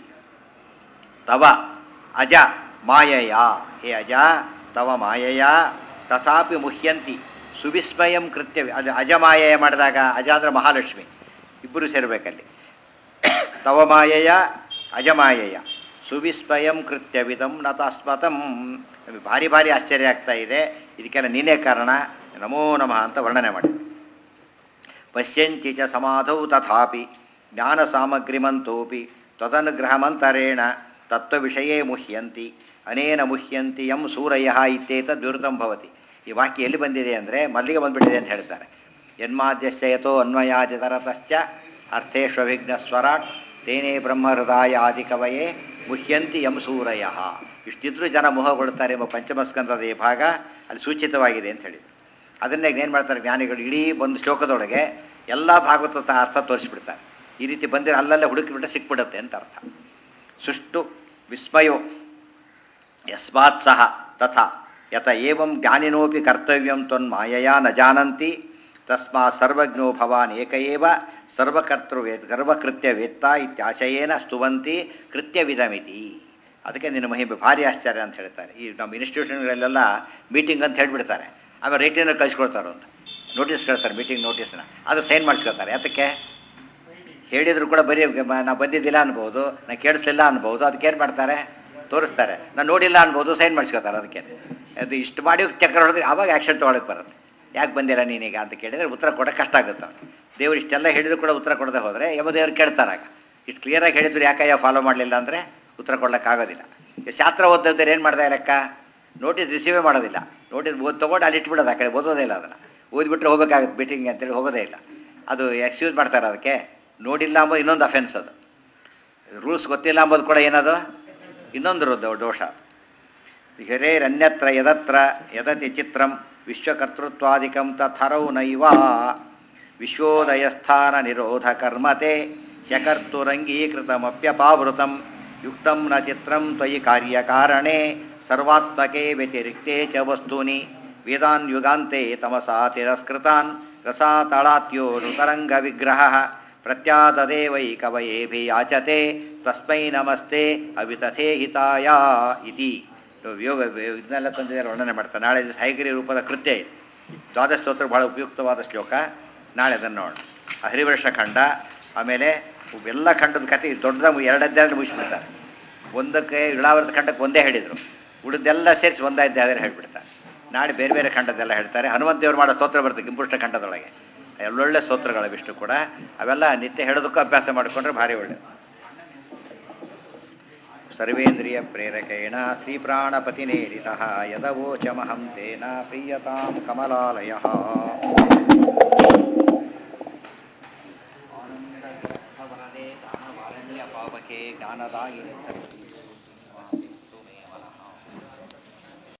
S1: ತವ ಅಜ ಮಾಯಯ ಹೇ ಅಜ ತವ ಮಾಯಯ ತಥಾಪಿ ಮುಹ್ಯಂತಿ ಸುವಿಸ್ಮಯಂ ಕೃತ್ಯ ಅದು ಅಜ ಮಾಯಯ ಮಾಡಿದಾಗ ಅಜ ಅಂದರೆ ಮಹಾಲಕ್ಷ್ಮಿ ಇಬ್ಬರು ಸೇರಬೇಕಲ್ಲಿ ತವ ಮಾಯಯ ಅಜಮಾಯಯ ಸುವಿಸ್ಮಯಂ ಕೃತ್ಯವಿದಂ ನತಾಸ್ಮತಂ ನಮಗೆ ಭಾರಿ ಭಾರಿ ಆಶ್ಚರ್ಯ ಆಗ್ತಾ ಇದೆ ಇದಕ್ಕೆಲ್ಲ ನೀನೇ ಕಾರಣ ನಮೋ ನಮಃ ಅಂತ ವರ್ಣನೆ ಮಾಡಿ ಪಶ್ಯಂತಿ ಚ ಸಮಾಧೌ ತಥಾಪಿ ಜ್ಞಾನ ಸಾಮಗ್ರಿಮಂತೋಪಿ ತ್ವದನುಗ್ರಹಮಂತರೇಣ ತತ್ವವಿಷಯೇ ಮುಹ್ಯಂತಿ ಅನೇನ ಮುಹ್ಯಂತಿ ಯಂ ಸೂರಯ ಇತ್ಯೇತದ್ ವಿರುದ್ಧಂ ಭವತಿ ಈ ವಾಕ್ಯ ಎಲ್ಲಿ ಬಂದಿದೆ ಅಂದರೆ ಮಲ್ಲಿಗೆ ಬಂದ್ಬಿಟ್ಟಿದೆ ಅಂತ ಹೇಳ್ತಾರೆ ಯನ್ಮಾದ್ಯಸ್ಯ ಯಥೋ ಅನ್ವಯಾದಿತರತಶ್ಚ ಅರ್ಥೇಶ್ವವಿಘ್ನ ಸ್ವರಾಟ್ ತೇನೇ ಬ್ರಹ್ಮಹೃದಯ ಆದಿಕವಯೇ ಮುಹ್ಯಂತಿ ಯಂ ಸೂರಯ ಇಷ್ಟಿದ್ರೂ ಜನ ಮೊಹಗೊಳ್ತಾರೆ ಎಂಬ ಪಂಚಮಸ್ಕಂದದ ಈ ಭಾಗ ಅಲ್ಲಿ ಸೂಚಿತವಾಗಿದೆ ಅಂತ ಹೇಳಿದರು ಅದನ್ನೇ ಏನು ಮಾಡ್ತಾರೆ ಜ್ಞಾನಿಗಳು ಇಡೀ ಒಂದು ಶ್ಲೋಕದೊಳಗೆ ಎಲ್ಲ ಭಾಗವತ ಅರ್ಥ ತೋರಿಸ್ಬಿಡ್ತಾರೆ ಈ ರೀತಿ ಬಂದಿರೋ ಅಲ್ಲಲ್ಲೇ ಹುಡುಕಿಬಿಟ್ರೆ ಸಿಕ್ಬಿಡುತ್ತೆ ಅಂತ ಅರ್ಥ ಸುಷ್ಟು ವಿಸ್ಮಯೋ ಯಸ್ಮಾತ್ ಸಹ ತಥಾ ಯತ ಏವಂ ಜ್ಞಾನಿನೋಪಿ ಕರ್ತವ್ಯಂ ತ್ವನ್ಮಾಯಯಾ ನ ಜಾನಂತಿ ತಸ್ಮಾತ್ ಸರ್ವಜ್ಞೋ ಭವಾನ್ ಏಕ ಏವ ಸರ್ವಕರ್ತೃವೇ ಗರ್ವಕೃತ್ಯ ವೇತ್ತ ಇತ್ಯಾಶಯೇನ ಸ್ತುವಂತಿ ಕೃತ್ಯವಿದಮಿತಿ ಅದಕ್ಕೆ ನಿನ್ನ ಮಹಿಮೆ ಭಾರಿ ಆಶ್ಚರ್ಯ ಅಂತ ಹೇಳ್ತಾರೆ ಈ ನಮ್ಮ ಇನ್ಸ್ಟಿಟ್ಯೂಷನ್ಗಳಲ್ಲೆಲ್ಲ ಮೀಟಿಂಗ್ ಅಂತ ಹೇಳ್ಬಿಡ್ತಾರೆ ಆಮೇಲೆ ರೇಟಿನ ಕಳಿಸ್ಕೊಡ್ತಾರೆ ಅಂತ ನೋಟಿಸ್ ಕಳಿಸ್ತಾರೆ ಮೀಟಿಂಗ್ ನೋಟಿಸ್ನ ಅದು ಸೈನ್ ಮಾಡಿಸ್ಕೊತಾರೆ ಅದಕ್ಕೆ ಹೇಳಿದ್ರು ಕೂಡ ಬರೀ ಮ- ನಾ ಬಂದಿದ್ದಿಲ್ಲ ಅನ್ಬೋದು ನಾ ಕೇಳಿಸ್ಲಿಲ್ಲ ಅನ್ಬೋದು ಅದಕ್ಕೆ ಏನು ಮಾಡ್ತಾರೆ ತೋರಿಸ್ತಾರೆ ನಾನು ನೋಡಿಲ್ಲ ಅನ್ಬೋದು ಸೈನ್ ಮಾಡಿಸ್ಕೊತಾರೆ ಅದಕ್ಕೆ ಅದು ಇಷ್ಟು ಮಾಡಿ ಚಕ್ರ ಹೊಡೆದ್ರೆ ಆವಾಗ ಆ್ಯಕ್ಷನ್ ತೊಗೊಳಕ್ಕೆ ಬರುತ್ತೆ ಯಾಕೆ ಬಂದಿಲ್ಲ ನೀನೀಗ ಅಂತ ಕೇಳಿದರೆ ಉತ್ತರ ಕೊಡೋಕೆ ಕಷ್ಟ ಆಗುತ್ತೆ ಅವ್ನಿಗೆ. ದೇವ್ರು ಇಷ್ಟೆಲ್ಲ ಹೇಳಿದ್ರು ಕೂಡ ಉತ್ತರ ಕೊಡದೆ ಹೋದರೆ ಯಮದೇವ್ರು ಕೇಳ್ತಾರಾಗ ಇಷ್ಟು ಕ್ಲಿಯರಾಗಿ ಹೇಳಿದ್ರು ಯಾಕಯ್ಯ ಫಾಲೋ ಮಾಡಲಿಲ್ಲ ಅಂದರೆ ಉತ್ತರ ಕೊಡೋಕ್ಕಾಗೋದಿಲ್ಲ ಈಗ ಶಾಸ್ತ್ರ ಓದಿದ್ರೆ ಏನು ಮಾಡ್ದೆ ಲೆಕ್ಕ ನೋಟಿಸ್ ರಿಸೀವೇ ಮಾಡೋದಿಲ್ಲ ನೋಟಿಸ್ ಓದಿ ತೊಗೊಂಡು ಅಲ್ಲಿ ಇಟ್ಬಿಡೋದು ಆ ಕಡೆ ಓದೋದೇ ಇಲ್ಲ ಅದನ್ನು ಓದಿಬಿಟ್ರೆ ಹೋಗ್ಬೇಕಾಗುತ್ತೆ ಮೀಟಿಂಗ್ ಅಂತೇಳಿ ಹೋಗೋದೇ ಇಲ್ಲ ಅದು ಎಕ್ಸ್ಕ್ಯೂಸ್ ಮಾಡ್ತಾರೆ ಅದಕ್ಕೆ ನೋಡಿಲ್ಲ ಅಂಬೋದು ಇನ್ನೊಂದು ಅಫೆನ್ಸ್ ಅದು ರೂಲ್ಸ್ ಗೊತ್ತಿಲ್ಲ ಅಂಬೋದು ಕೂಡ ಏನದು ಇನ್ನೊಂದು ರು- ದೋಷ ಹಿರೇರನ್ಯತ್ರ ಯದತ್ರ ಯದತಿ ಚಿತ್ರಂ ವಿಶ್ವಕರ್ತೃತ್ವಾದಿಕಂ ತಥರೌ ನೈವ ವಿಶ್ವೋದಯಸ್ಥಾನ ನಿರೋಧ ಕರ್ಮತೆ ಹ್ಯಕರ್ತುರಂಗೀಕೃತಮಪ್ಯಪಾವೃತಂ ಯುಕ್ತಂ ನ ಚಿತ್ರಂ ತ್ವಯಿ ಕಾರ್ಯಕಾರಣೆ ಸರ್ವಾತ್ಮಕೆ ವ್ಯತಿರಿಕ್ತೆ ಚ ವಸ್ತೂನಿ ವೇದಾನ್ ಯುಗಾಂತೆ ತಮಸಾ ತಿರಸ್ಕೃತಾನ್ ರಸಾತಳಾತ್ಯೋನುತರಂಗ ವಿಗ್ರಹ ಪ್ರತ್ಯಾದದೇ ವೈ ಕವಯೇಭಿ ಯಾಚತೆ ತಸ್ಮೈ ನಮಸ್ತೆ ಅವಿತಥೇ ಹಿತಾಯ ಇತಿ ಯೋಗ ಇದನ್ನೆಲ್ಲ ತಂದಿದ್ದಾರೆ ವರ್ಣನೆ ಮಾಡ್ತಾರೆ ನಾಳೆ ದಿವಸ ಹೈಗಿರಿ ರೂಪದ ಕೃತ್ಯ ಇದೆ ದ್ವಾದಶ ಸ್ತೋತ್ರ ಬಹಳ ಉಪಯುಕ್ತವಾದ ಶ್ಲೋಕ ನಾಳೆ ಅದನ್ನು ನೋಡೋಣ ಆ ಹರಿವರ್ಷ ಖಂಡ ಆಮೇಲೆ ಎಲ್ಲ ಖಂಡದ ಕಥೆ ದೊಡ್ಡದಾಗಿ ಎರಡು ಅಧ್ಯಾಯ ಮುಗಿಸ್ಬಿಡ್ತಾರೆ ಒಂದಕ್ಕೆ ಇಳಾವರದ ಖಂಡಕ್ಕೆ ಒಂದೇ ಹೇಳಿದರು ಉಳಿದೆಲ್ಲ ಸೇರಿಸಿ ಒಂದೇ ಅಧ್ಯಾಯದಲ್ಲಿ ಹೇಳ್ಬಿಡ್ತಾರೆ ನಾಳೆ ಬೇರೆ ಬೇರೆ ಖಂಡದೆಲ್ಲ ಹೇಳ್ತಾರೆ ಹನುಮಂತ ದೇವ್ರು ಮಾಡೋ ಸ್ತೋತ್ರ ಬರುತ್ತೆ ಕಿಂಪುಷ್ಟ ಖಂಡದೊಳಗೆ ಒಳ್ಳೊಳ್ಳೆ ಸ್ತೋತ್ರಗಳಿವಿಷ್ಟು ಕೂಡ ಅವೆಲ್ಲ ನಿತ್ಯ ಹೇಳೋದಕ್ಕೂ ಅಭ್ಯಾಸ ಮಾಡಿಕೊಂಡ್ರೆ ಭಾರಿ ಒಳ್ಳೆಯದು ಸರ್ವೇಂದ್ರಿಯ ಪ್ರೇರಕೇಣ ಶ್ರೀಪ್ರಾಣಪತಿನೇರಿತ ಯದವೋಚಮಹಂ ತೇನ ಪ್ರೀಯತಾಂ ಕಮಲಾಲಯ ಆನಂದ ವರದೆ ದಾನವಾರಣ್ಯ ಪಾವಕೆ ಜ್ಞಾನದಾಯಿನಿ